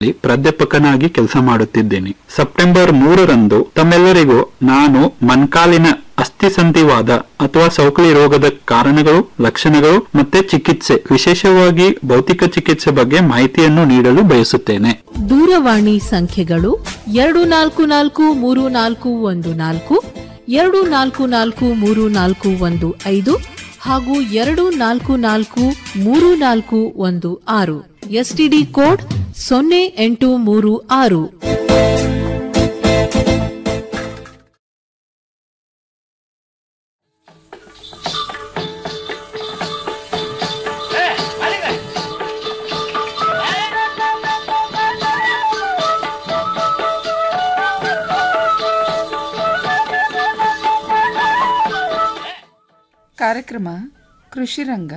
ಪ್ರಾಧ್ಯಾಪಕನಾಗಿ ಕೆಲಸ ಮಾಡುತ್ತಿದ್ದೇನೆ ಸೆಪ್ಟೆಂಬರ್ ಮೂರರಂದು ತಮ್ಮೆಲ್ಲರಿಗೂ ನಾನು ಮನ್ಕಾಲಿನ ಅಸ್ಥಿಸಂಧಿವಾದ ಅಥವಾ ಸೌಕಳಿ ರೋಗದ ಕಾರಣಗಳು ಲಕ್ಷಣಗಳು ಮತ್ತೆ ಚಿಕಿತ್ಸೆ ವಿಶೇಷವಾಗಿ ಭೌತಿಕ ಚಿಕಿತ್ಸೆ ಬಗ್ಗೆ ಮಾಹಿತಿಯನ್ನು ನೀಡಲು ಬಯಸುತ್ತೇನೆ ದೂರವಾಣಿ ಸಂಖ್ಯೆಗಳು ಎರಡು ನಾಲ್ಕು ನಾಲ್ಕು ಮೂರು ನಾಲ್ಕು ಒಂದು ನಾಲ್ಕು ಎರಡು ನಾಲ್ಕು ನಾಲ್ಕು ಮೂರು ನಾಲ್ಕು ಒಂದು ಐದು ಹಾಗೂ ಎರಡು ನಾಲ್ಕು ನಾಲ್ಕು ಮೂರು ನಾಲ್ಕು ಒಂದು ಆರು ಎಸ್ಟಿಡಿ ಕೋಡ್ ಸೊನ್ನೆ ಎಂಟು ಮೂರು ಆರು ಕಾರ್ಯಕ್ರಮ ಕೃಷಿ ರಂಗ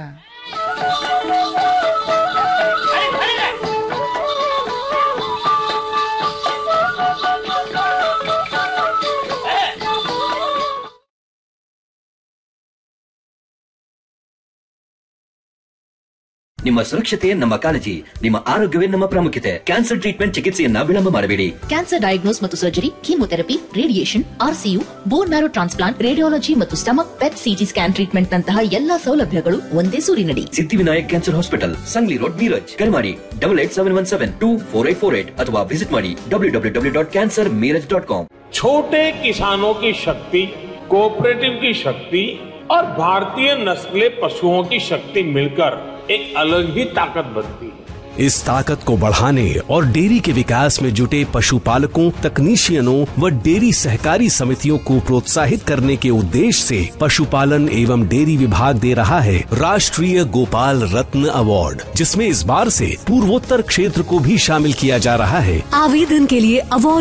ನಿಮ್ಮ ಸುರಕ್ಷತೆ ನಮ್ಮ ಕಾಳಜಿ ನಿಮ್ಮ ಆರೋಗ್ಯವೇ ನಮ್ಮ ಪ್ರಾಮುಖ್ಯತೆ ಕ್ಯಾನ್ಸರ್ ಟ್ರೀಟ್ಮೆಂಟ್ ಚಿಕಿತ್ಸೆಯನ್ನ ವಿಳಂಬ ಮಾಡಬೇಡಿ ಕ್ಯಾನ್ಸರ್ ಡಯಾಗ್ನೋಸ್ ಮತ್ತು surgery chemotherapy radiation RCU bone marrow transplant radiology ಮತ್ತು stomach PET CT scan treatment ನಂತಹ ಎಲ್ಲಾ ಸೌಲಭ್ಯಗಳು ಒಂದೇ ಸೂರಿನಡಿ Siddhivinayak cancer hospital Sangli road Miraj ಕರೆ ಮಾಡಿ double eight seven one seven two four eight four eight ಅಥವಾ ವಿಸಿಟ್ ಮಾಡಿ W W W dot cancer Miraj dot com छोटे किसानों की शक्ति कोऑपरेटिव की शक्ति और भारतीय नस्ले पशुओं की शक्ति मिलकर एक अलग ही ताकत बनती है इस ताकत को बढ़ाने और डेयरी के विकास में जुटे पशुपालकों तकनीशियनों व डेयरी सहकारी समितियों को प्रोत्साहित करने के उद्देश्य से पशुपालन एवं डेयरी विभाग दे रहा है राष्ट्रीय गोपाल रत्न अवार्ड जिसमें इस बार से पूर्वोत्तर क्षेत्र को भी शामिल किया जा रहा है आवेदन के लिए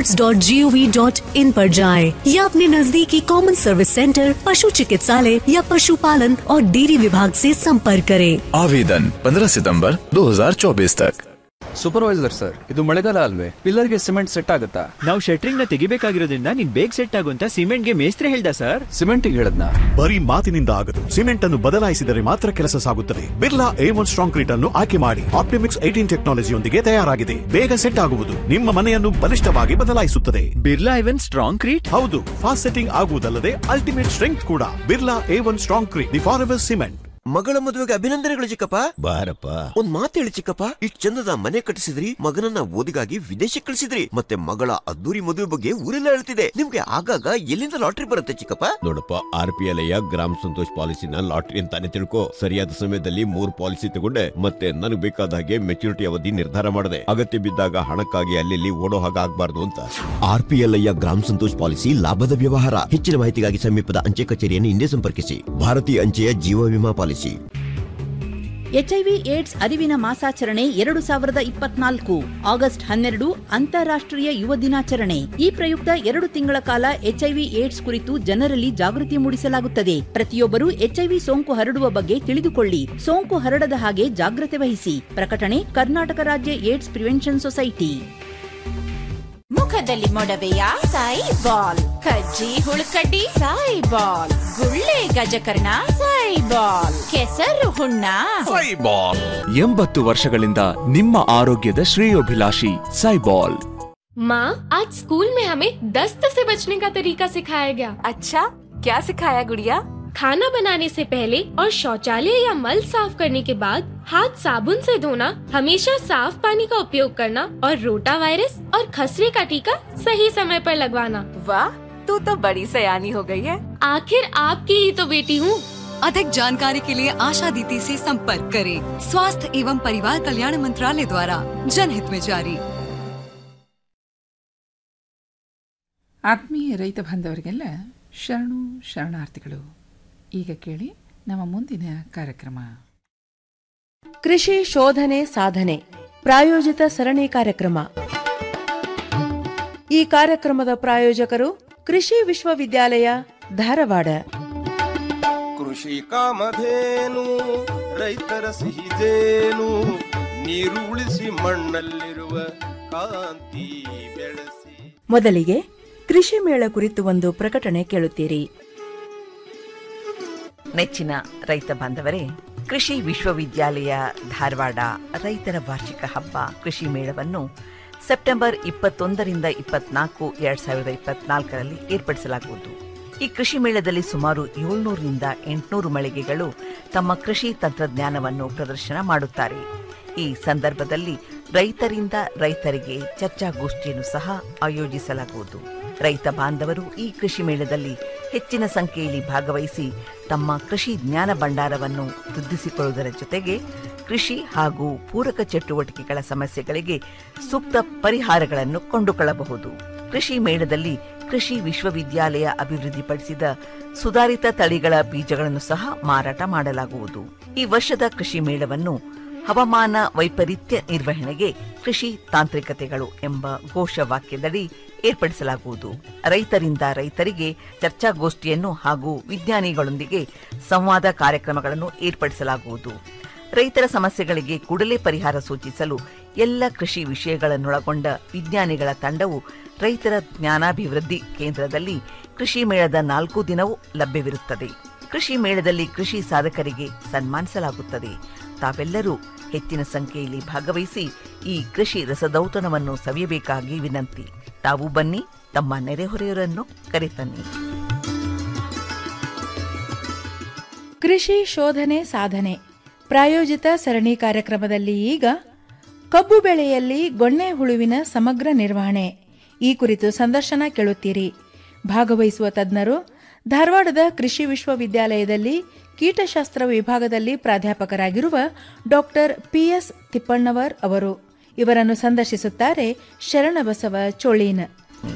awards.gov.in पर जाएं या अपने नजदीकी कॉमन सर्विस सेंटर पशु चिकित्सालय या पशुपालन और डेयरी विभाग से संपर्क करें आवेदन 15 सितंबर 2024 तक ಸೂಪರ್ವೈಸರ್ ಸರ್ ಇದು ಮಳೆಗಾಲ ಅಲ್ವೇ ಪಿಲ್ಲರ್ಗೆ ಸಿಮೆಂಟ್ ಸೆಟ್ ಆಗುತ್ತಾ ನಾವು ಶೆಟ್ರಿಂಗ್ ನ ತೆಗಿಬೇಕಾಗಿರೋದ್ರಿಂದ ನೀನ್ ಬೇಗ ಸೆಟ್ ಆಗುಂತ ಸಿಮೆಂಟ್ಗೆ ಮೇಸ್ತ್ರಿ ಹೇಳ್ದ ಸರ್ ಸಿಮೆಂಟಿಗೆ ಹೇಳದ್ನ ಬರೀ ಮಾತಿನಿಂದ ಆಗದು ಸಿಮೆಂಟ್ ಅನ್ನು ಬದಲಾಯಿಸಿದರೆ ಮಾತ್ರ ಕೆಲಸ ಸಾಗುತ್ತದೆ Birla A one strong crete ಅನ್ನು ಆಯ್ಕೆ ಮಾಡಿ ಆಪ್ಟಿಮಿಕ್ಸ್ ಏಟೀನ್ ಟೆಕ್ನಾಲಜಿಯೊಂದಿಗೆ ತಯಾರಾಗಿದೆ ಬೇಗ ಸೆಟ್ ಆಗುವುದು ನಿಮ್ಮ ಮನೆಯನ್ನು ಬಲಿಷ್ಠವಾಗಿ ಬದಲಾಯಿಸುತ್ತದೆ ಬಿರ್ಲಾ ಇವನ್ ಸ್ಟ್ರಾಂಗ್ ಕ್ರೀಟ್ ಹೌದು ಫಾಸ್ಟ್ ಸೆಟ್ಟಿಂಗ್ ಆಗುವುದಲ್ಲದೆ ಅಲ್ಟಿಮೇಟ್ ಸ್ಟ್ರೆಂಗ್ ಕೂಡ Birla A one strong crete the forever cement ಮಗಳ ಮದುವೆಗೆ ಅಭಿನಂದನೆಗಳು ಚಿಕ್ಕಪ್ಪ ಬಾರಪ್ಪ ಒಂದ್ ಮಾತು ಹೇಳಿ ಚಿಕ್ಕಪ್ಪ ಇಷ್ಟ್ ಚಂದದ ಮನೆ ಕಟ್ಟಿಸಿದ್ರಿ ಮಗನನ್ನ ಓದಿಗಾಗಿ ವಿದೇಶಕ್ಕೆ ಕಳಿಸಿದ್ರಿ ಮತ್ತೆ ಮಗಳ ಅದ್ದೂರಿ ಮದುವೆ ಬಗ್ಗೆ ಊರೆಲ್ಲ ಹೇಳ್ತಿದೆ ನಿಮ್ಗೆ ಆಗಾಗ ಎಲ್ಲಿಂದ ಲಾಟ್ರಿ ಬರುತ್ತೆ ಚಿಕ್ಕಪ್ಪ ನೋಡಪ್ಪ ಆರ್ ಪಿ ಎಲ್ ಗ್ರಾಮ ಸಂತೋಷ್ ಪಾಲಿಸಿನ ಲಾಟ್ರಿ ಅಂತಾನೆ ತಿಳ್ಕೊ ಸರಿಯಾದ ಸಮಯದಲ್ಲಿ ಮೂರ್ ಪಾಲಿಸಿ ತಗೊಂಡೆ ಮತ್ತೆ ನನಗೆ ಬೇಕಾದ ಹಾಗೆ ಮೆಚುರಿಟಿ ಅವಧಿ ನಿರ್ಧಾರ ಮಾಡಿದೆ ಅಗತ್ಯ ಬಿದ್ದಾಗ ಹಣಕ್ಕಾಗಿ ಅಲ್ಲಿ ಓಡೋ ಹಾಗೆ ಆಗ್ಬಾರ್ದು ಅಂತ ಆರ್ ಪಿ ಎಲ್ ಗ್ರಾಮ ಸಂತೋಷ್ ಪಾಲಿಸಿ ಲಾಭದ ವ್ಯವಹಾರ ಹೆಚ್ಚಿನ ಮಾಹಿತಿಗಾಗಿ ಸಮೀಪದ ಅಂಚೆ ಕಚೇರಿಯನ್ನು ಹಿಂದೆ ಸಂಪರ್ಕಿಸಿ ಭಾರತೀಯ ಅಂಚೆಯ ಜೀವ ವಿಮಾ ಪಾಲಿಸಿ ಎಚ್ಐವಿ ಏಡ್ಸ್ ಅರಿವಿನ ಮಾಸಾಚರಣೆ ಎರಡು ಸಾವಿರದ ಇಪ್ಪತ್ನಾಲ್ಕು ಆಗಸ್ಟ್ ಹನ್ನೆರಡು ಅಂತಾರಾಷ್ಟ್ರೀಯ ಯುವ ದಿನಾಚರಣೆ ಈ ಪ್ರಯುಕ್ತ ಎರಡು ತಿಂಗಳ ಕಾಲ ಎಚ್ಐವಿ ಏಡ್ಸ್ ಕುರಿತು ಜನರಲ್ಲಿ ಜಾಗೃತಿ ಮೂಡಿಸಲಾಗುತ್ತದೆ ಪ್ರತಿಯೊಬ್ಬರು ಎಚ್ಐವಿ ಸೋಂಕು ಹರಡುವ ಬಗ್ಗೆ ತಿಳಿದುಕೊಳ್ಳಿ ಸೋಂಕು ಹರಡದ ಹಾಗೆ ಜಾಗ್ರತೆ ವಹಿಸಿ ಪ್ರಕಟಣೆ ಕರ್ನಾಟಕ ರಾಜ್ಯ ಏಡ್ಸ್ ಪ್ರಿವೆನ್ಷನ್ ಸೊಸೈಟಿ ಮುಖದಲ್ಲಿ ಮೊಡವೆಯ ಸಾಯಿ ಬಾಲ್ ಕಜ್ಜಿ ಹುಳುಕಡ್ಡಿ ಸಾಯಿ ಬಾಲ್ ಗುಳ್ಳೆ ಗಜಕರ್ಣ ಸಾಯಿ ಬಾಲ್ ಕೆಸರು ಹುಣ್ಣ ಎಂಬತ್ತು ವರ್ಷಗಳಿಂದ ನಿಮ್ಮ ಆರೋಗ್ಯದ ಶ್ರೇಯೋಭಿಲಾಷಿ ಸೈಬಾಲ್ माँ आज स्कूल में हमें दस्त से बचने का तरीका सिखाया गया अच्छा क्या सिखाया गुड़िया खाना बनाने से पहले और शौचालय या मल साफ करने के बाद हाथ साबुन से धोना हमेशा साफ पानी का उपयोग करना और रोटा वायरस और खसरे का टीका सही समय पर लगवाना वाह तू तो बड़ी सयानी हो गई है आखिर आपकी ही तो बेटी हूँ अधिक जानकारी के लिए आशा दीदी से संपर्क करें स्वास्थ्य एवं परिवार कल्याण मंत्रालय द्वारा जनहित में जारी ಆತ್ಮೀಯ ರೈತ ಬಾಂಧವರಿಗೆಲ್ಲ ಶರಣು ಶರಣಾರ್ಥಿಗಳು ಈಗ ಕೇಳಿ ನಮ್ಮ ಮುಂದಿನ ಕಾರ್ಯಕ್ರಮ ಕೃಷಿ ಶೋಧನೆ ಸಾಧನೆ ಪ್ರಾಯೋಜಿತ ಸರಣಿ ಕಾರ್ಯಕ್ರಮ ಈ ಕಾರ್ಯಕ್ರಮದ ಪ್ರಾಯೋಜಕರು ಕೃಷಿ ವಿಶ್ವವಿದ್ಯಾಲಯ ಧಾರವಾಡ ಕೃಷಿ ಕಾಮಧೇನು ರೈತರ ಸಿಹಿದೇನು ನೀರು ಉಳಿಸಿ ಮಣ್ಣಲ್ಲಿರುವ ಕಾಂತಿ ಬೆಳೆಸಿ ಮೊದಲಿಗೆ ಕೃಷಿ ಮೇಳ ಕುರಿತು ಒಂದು ಪ್ರಕಟಣೆ ಕೇಳುತ್ತೀರಿ ನೆಚ್ಚಿನ ರೈತ ಬಾಂಧವರೇ ಕೃಷಿ ವಿಶ್ವವಿದ್ಯಾಲಯ ಧಾರವಾಡ ರೈತರ ವಾರ್ಷಿಕ ಹಬ್ಬ ಕೃಷಿ ಮೇಳವನ್ನು ಸೆಪ್ಟೆಂಬರ್ ಇಪ್ಪತ್ತೊಂದರಿಂದ ಇಪ್ಪತ್ನಾಲ್ಕು ಎರಡ್ ಸಾವಿರದ ಇಪ್ಪತ್ನಾಲ್ಕರಲ್ಲಿ ಏರ್ಪಡಿಸಲಾಗುವುದು ಈ ಕೃಷಿ ಮೇಳದಲ್ಲಿ ಸುಮಾರು ಏಳ್ನೂರರಿಂದ ಎಂಟುನೂರು ಮಳಿಗೆಗಳು ತಮ್ಮ ಕೃಷಿ ತಂತ್ರಜ್ಞಾನವನ್ನು ಪ್ರದರ್ಶನ ಮಾಡುತ್ತಾರೆ ಈ ಸಂದರ್ಭದಲ್ಲಿ ರೈತರಿಂದ ರೈತರಿಗೆ ಚರ್ಚಾಗೋಷ್ಠಿಯನ್ನು ಸಹ ಆಯೋಜಿಸಲಾಗುವುದು ರೈತ ಬಾಂಧವರು ಈ ಕೃಷಿ ಮೇಳದಲ್ಲಿ ಹೆಚ್ಚಿನ ಸಂಖ್ಯೆಯಲ್ಲಿ ಭಾಗವಹಿಸಿ ತಮ್ಮ ಕೃಷಿ ಜ್ಞಾನ ಭಂಡಾರವನ್ನು ವೃದ್ಧಿಸಿಕೊಳ್ಳುವುದರ ಜೊತೆಗೆ ಕೃಷಿ ಹಾಗೂ ಪೂರಕ ಚಟುವಟಿಕೆಗಳ ಸಮಸ್ಯೆಗಳಿಗೆ ಸೂಕ್ತ ಪರಿಹಾರಗಳನ್ನು ಕೊಂಡುಕೊಳ್ಳಬಹುದು ಕೃಷಿ ಮೇಳದಲ್ಲಿ ಕೃಷಿ ವಿಶ್ವವಿದ್ಯಾಲಯ ಅಭಿವೃದ್ಧಿಪಡಿಸಿದ ಸುಧಾರಿತ ತಳಿಗಳ ಬೀಜಗಳನ್ನು ಸಹ ಮಾರಾಟ ಮಾಡಲಾಗುವುದು ಈ ವರ್ಷದ ಕೃಷಿ ಮೇಳವನ್ನು ಹವಾಮಾನ ವೈಪರೀತ್ಯ ನಿರ್ವಹಣೆಗೆ ಕೃಷಿ ತಾಂತ್ರಿಕತೆಗಳು ಎಂಬ ಘೋಷವಾಕ್ಯದಡಿ ಏರ್ಪಡಿಸಲಾಗುವುದು ರೈತರಿಂದ ರೈತರಿಗೆ ಚರ್ಚಾಗೋಷ್ಠಿಯನ್ನು ಹಾಗೂ ವಿಜ್ಞಾನಿಗಳೊಂದಿಗೆ ಸಂವಾದ ಕಾರ್ಯಕ್ರಮಗಳನ್ನು ಏರ್ಪಡಿಸಲಾಗುವುದು ರೈತರ ಸಮಸ್ಯೆಗಳಿಗೆ ಕೂಡಲೇ ಪರಿಹಾರ ಸೂಚಿಸಲು ಎಲ್ಲ ಕೃಷಿ ವಿಷಯಗಳನ್ನೊಳಗೊಂಡ ವಿಜ್ಞಾನಿಗಳ ತಂಡವು ರೈತರ ಜ್ಞಾನಾಭಿವೃದ್ಧಿ ಕೇಂದ್ರದಲ್ಲಿ ಕೃಷಿ ಮೇಳದ ನಾಲ್ಕು ದಿನವೂ ಲಭ್ಯವಿರುತ್ತದೆ ಕೃಷಿ ಮೇಳದಲ್ಲಿ ಕೃಷಿ ಸಾಧಕರಿಗೆ ಸನ್ಮಾನಿಸಲಾಗುತ್ತದೆ ತಾವೆಲ್ಲರೂ ಹೆಚ್ಚಿನ ಸಂಖ್ಯೆಯಲ್ಲಿ ಭಾಗವಹಿಸಿ ಈ ಕೃಷಿ ರಸದೌತಣವನ್ನು ಸವಿಯಬೇಕಾಗಿ ವಿನಂತಿ ತಾವು ಬನ್ನಿ ತಮ್ಮ ನೆರೆಹೊರೆಯವರನ್ನು ಕರೆತನ್ನಿ ಕೃಷಿ ಶೋಧನೆ ಸಾಧನೆ ಪ್ರಾಯೋಜಿತ ಸರಣಿ ಕಾರ್ಯಕ್ರಮದಲ್ಲಿ ಈಗ ಕಬ್ಬು ಬೆಳೆಯಲ್ಲಿ ಗೊಣ್ಣೆ ಹುಳುವಿನ ಸಮಗ್ರ ನಿರ್ವಹಣೆ ಈ ಕುರಿತು ಸಂದರ್ಶನ ಕೇಳುತ್ತೀರಿ ಭಾಗವಹಿಸುವ ತಜ್ಞರು ಧಾರವಾಡದ ಕೃಷಿ ವಿಶ್ವವಿದ್ಯಾಲಯದಲ್ಲಿ ಕೀಟಶಾಸ್ತ್ರ ವಿಭಾಗದಲ್ಲಿ ಪ್ರಾಧ್ಯಾಪಕರಾಗಿರುವ ಡಾಕ್ಟರ್ ಪಿಎಸ್ ತಿಪ್ಪಣ್ಣವರ್ ಅವರು ಇವರನ್ನು ಸಂದರ್ಶಿಸುತ್ತಾರೆ ಶರಣಬಸವ ಚೋಳೀನ್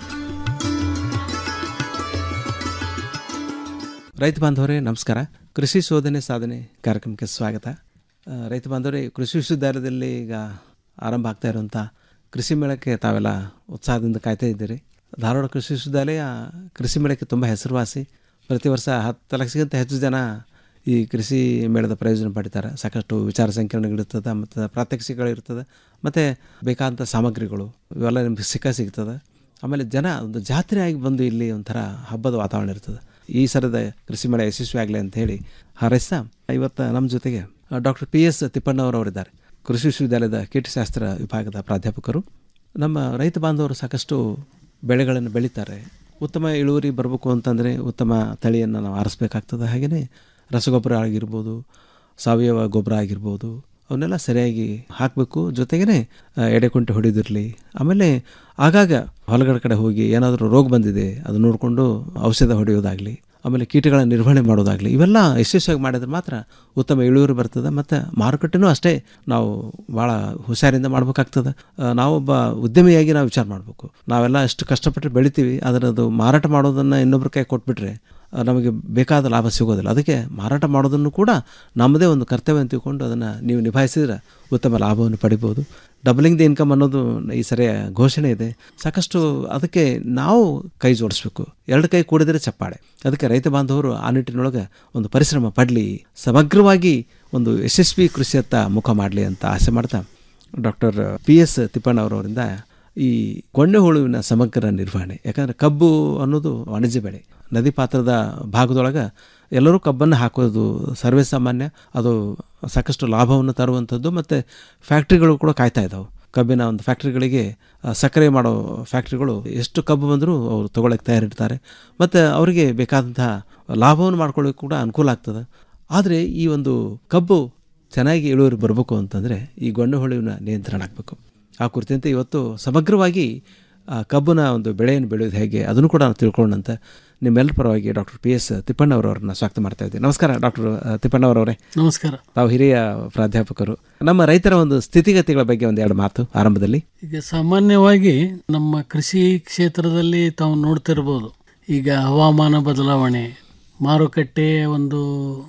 ರೈತ ಬಾಂಧವರೇ ನಮಸ್ಕಾರ ಕೃಷಿ ಶೋಧನೆ ಸಾಧನೆ ಕಾರ್ಯಕ್ರಮಕ್ಕೆ ಸ್ವಾಗತ ಆ, ರೈತ ಬಾಂಧವರೇ ಕೃಷಿ ವಿಶ್ವವಿದ್ಯಾಲಯದಲ್ಲಿ ಈಗ ಆರಂಭ ಆಗ್ತಾ ಇರುವಂಥ ಕೃಷಿ ಮೇಳಕ್ಕೆ ತಾವೆಲ್ಲ ಉತ್ಸಾಹದಿಂದ ಕಾಯ್ತಾ ಇದ್ದೀರಿ ಧಾರವಾಡ ಕೃಷಿ ವಿಶ್ವವಿದ್ಯಾಲಯ ಕೃಷಿ ಮೇಳಕ್ಕೆ ತುಂಬ ಹೆಸರುವಾಸಿ ಪ್ರತಿ ವರ್ಷ ಹತ್ತು ಲಕ್ಷಕ್ಕಿಂತ ಹೆಚ್ಚು ಜನ ಈ ಕೃಷಿ ಮೇಳದ ಪ್ರಯೋಜನ ಪಡಿತಾರೆ ಸಾಕಷ್ಟು ವಿಚಾರ ಸಂಕಿರಣಗಳಿರ್ತದೆ ಮತ್ತು ಪ್ರಾತ್ಯಕ್ಷಿಕಗಳಿರ್ತದೆ ಮತ್ತು ಬೇಕಾದಂಥ ಸಾಮಗ್ರಿಗಳು ಇವೆಲ್ಲ ನಿಮ್ಗೆ ಸಿಕ್ಕ ಸಿಗ್ತದೆ ಆಮೇಲೆ ಜನ ಒಂದು ಜಾತ್ರೆಯಾಗಿ ಬಂದು ಇಲ್ಲಿ ಒಂಥರ ಹಬ್ಬದ ವಾತಾವರಣ ಇರ್ತದೆ ಈ ಸರದ ಕೃಷಿ ಮೇಳ ಯಶಸ್ವಿ ಆಗಲಿ ಅಂತ ಹೇಳಿ ಹಾರೈಸ್ತಾ ಇವತ್ತು ನಮ್ಮ ಜೊತೆಗೆ ಡಾಕ್ಟರ್ ಪಿ ಎಸ್ ತಿಪ್ಪಣ್ಣವರವರಿದ್ದಾರೆ ಕೃಷಿ ವಿಶ್ವವಿದ್ಯಾಲಯದ ಕೀಟಶಾಸ್ತ್ರ ವಿಭಾಗದ ಪ್ರಾಧ್ಯಾಪಕರು ನಮ್ಮ ರೈತ ಬಾಂಧವರು ಸಾಕಷ್ಟು ಬೆಳೆಗಳನ್ನು ಬೆಳೀತಾರೆ ಉತ್ತಮ ಇಳುವರಿ ಬರಬೇಕು ಅಂತಂದರೆ ಉತ್ತಮ ತಳಿಯನ್ನು ನಾವು ಆರಿಸ್ಬೇಕಾಗ್ತದೆ ಹಾಗೆಯೇ ರಸಗೊಬ್ಬರ ಆಗಿರ್ಬೋದು ಸಾವಯವ ಗೊಬ್ಬರ ಆಗಿರ್ಬೋದು ಅವನ್ನೆಲ್ಲ ಸರಿಯಾಗಿ ಹಾಕಬೇಕು ಜೊತೆಗೇ ಎಡೆಕುಂಟೆ ಹೊಡೆದಿರಲಿ ಆಮೇಲೆ ಆಗಾಗ ಹೊಲಗಳ ಕಡೆ ಹೋಗಿ ಏನಾದರೂ ರೋಗ ಬಂದಿದೆ ಅದು ನೋಡಿಕೊಂಡು ಔಷಧ ಹೊಡೆಯೋದಾಗಲಿ ಆಮೇಲೆ ಕೀಟಗಳ ನಿರ್ವಹಣೆ ಮಾಡೋದಾಗಲಿ ಇವೆಲ್ಲ ಯಶಸ್ವಿಯಾಗಿ ಮಾಡಿದ್ರೆ ಮಾತ್ರ ಉತ್ತಮ ಇಳುವರಿ ಬರ್ತದೆ ಮತ್ತು ಮಾರುಕಟ್ಟೆನೂ ಅಷ್ಟೇ ನಾವು ಭಾಳ ಹುಷಾರಿಂದ ಮಾಡ್ಬೇಕಾಗ್ತದೆ ಆ, ನಾವೊಬ್ಬ ಉದ್ಯಮಿಯಾಗಿ ನಾವು ವಿಚಾರ ಮಾಡಬೇಕು ನಾವೆಲ್ಲ ಎಷ್ಟು ಕಷ್ಟಪಟ್ಟು ಬೆಳಿತೀವಿ ಆದರೆ ಅದು ಮಾರಾಟ ಮಾಡೋದನ್ನು ಇನ್ನೊಬ್ಬರ ಕೈ ಕೊಟ್ಬಿಟ್ರೆ ಆ, ನಮಗೆ ಬೇಕಾದ ಲಾಭ ಸಿಗೋದಿಲ್ಲ ಅದಕ್ಕೆ ಮಾರಾಟ ಮಾಡೋದನ್ನು ಕೂಡ ನಮ್ಮದೇ ಒಂದು ಕರ್ತವ್ಯ ಅಂತ ತಿಳ್ಕೊಂಡು ಅದನ್ನು ನೀವು ನಿಭಾಯಿಸಿದ್ರೆ ಉತ್ತಮ ಲಾಭವನ್ನು ಪಡಿಬೋದು ಡಬಲಿಂಗ್ ದ ಇನ್ಕಮ್ ಅನ್ನೋದು ಈ ಸರಿಯ ಘೋಷಣೆ ಇದೆ ಸಾಕಷ್ಟು ಅದಕ್ಕೆ ನಾವು ಕೈ ಜೋಡಿಸ್ಬೇಕು ಎರಡು ಕೈ ಕೂಡಿದರೆ ಚಪ್ಪಾಳೆ ಅದಕ್ಕೆ ರೈತ ಬಾಂಧವರು ಆ ನಿಟ್ಟಿನೊಳಗೆ ಒಂದು ಪರಿಶ್ರಮ ಪಡಲಿ ಸಮಗ್ರವಾಗಿ ಒಂದು ಯಶಸ್ವಿ ಕೃಷಿಯತ್ತ ಮುಖ ಮಾಡಲಿ ಅಂತ ಆಸೆ ಮಾಡ್ತಾ ಡಾಕ್ಟರ್ ಪಿ ಎಸ್ ತಿಪ್ಪಣ್ಣವರವರಿಂದ ಈ ಗೊಂಡೆ ಹುಳುವಿನ ಸಮಗ್ರ ನಿರ್ವಹಣೆ ಯಾಕಂದರೆ ಕಬ್ಬು ಅನ್ನೋದು ವಾಣಿಜ್ಯ ಬೆಳೆ ನದಿ ಪಾತ್ರದ ಭಾಗದೊಳಗೆ ಎಲ್ಲರೂ ಕಬ್ಬನ್ನು ಹಾಕೋದು ಸರ್ವೇ ಸಾಮಾನ್ಯ ಅದು ಸಾಕಷ್ಟು ಲಾಭವನ್ನು ತರುವಂಥದ್ದು ಮತ್ತು ಫ್ಯಾಕ್ಟ್ರಿಗಳು ಕೂಡ ಕಾಯ್ತಾ ಇದ್ದಾವೆ ಕಬ್ಬಿನ ಒಂದು ಫ್ಯಾಕ್ಟ್ರಿಗಳಿಗೆ ಆ, ಸಕ್ಕರೆ ಮಾಡೋ ಫ್ಯಾಕ್ಟ್ರಿಗಳು ಎಷ್ಟು ಕಬ್ಬು ಬಂದರೂ ಅವರು ತೊಗೊಳಕ್ಕೆ ತಯಾರಿರ್ತಾರೆ ಮತ್ತು ಅವರಿಗೆ ಬೇಕಾದಂತಹ ಲಾಭವನ್ನು ಮಾಡ್ಕೊಳ್ಳೋಕೆ ಕೂಡ ಅನುಕೂಲ ಆಗ್ತದೆ ಆದರೆ ಈ ಒಂದು ಕಬ್ಬು ಚೆನ್ನಾಗಿ ಇಳುವರಿ ಬರಬೇಕು ಅಂತಂದರೆ ಈ ಗೊಂಡೆ ಹುಳುವಿನ ನಿಯಂತ್ರಣ ಆಗಬೇಕು ಆ ಕುರಿತಂತೆ ಇವತ್ತು ಸಮಗ್ರವಾಗಿ ಆ ಕಬ್ಬನ ಒಂದು ಬೆಳೆಯನ್ನು ಬೆಳೆಯೋದು ಹೇಗೆ ಅದನ್ನು ಕೂಡ ನಾವು ತಿಳ್ಕೊಳ್ಳೋಣಂತ ನಿಮ್ಮೆಲ್ಲರ ಪರವಾಗಿ ಡಾಕ್ಟರ್ ಪಿ ಎಸ್ ತಿಪ್ಪಣ್ಣವರವ್ರನ್ನ ಸ್ವಾಗತ ಮಾಡ್ತಾ ಇದ್ದೀವಿ ನಮಸ್ಕಾರ ಡಾಕ್ಟರ್ ತಿಪ್ಪಣ್ಣವರವರೇ ನಮಸ್ಕಾರ ತಾವು ಹಿರಿಯ ಪ್ರಾಧ್ಯಾಪಕರು ನಮ್ಮ ರೈತರ ಒಂದು ಸ್ಥಿತಿಗತಿಗಳ ಬಗ್ಗೆ ಒಂದು ಎರಡು ಮಾತು ಆರಂಭದಲ್ಲಿ ಈಗ ಸಾಮಾನ್ಯವಾಗಿ ನಮ್ಮ ಕೃಷಿ ಕ್ಷೇತ್ರದಲ್ಲಿ ತಾವು ನೋಡ್ತಿರ್ಬೋದು ಈಗ ಹವಾಮಾನ ಬದಲಾವಣೆ ಮಾರುಕಟ್ಟೆಯ ಒಂದು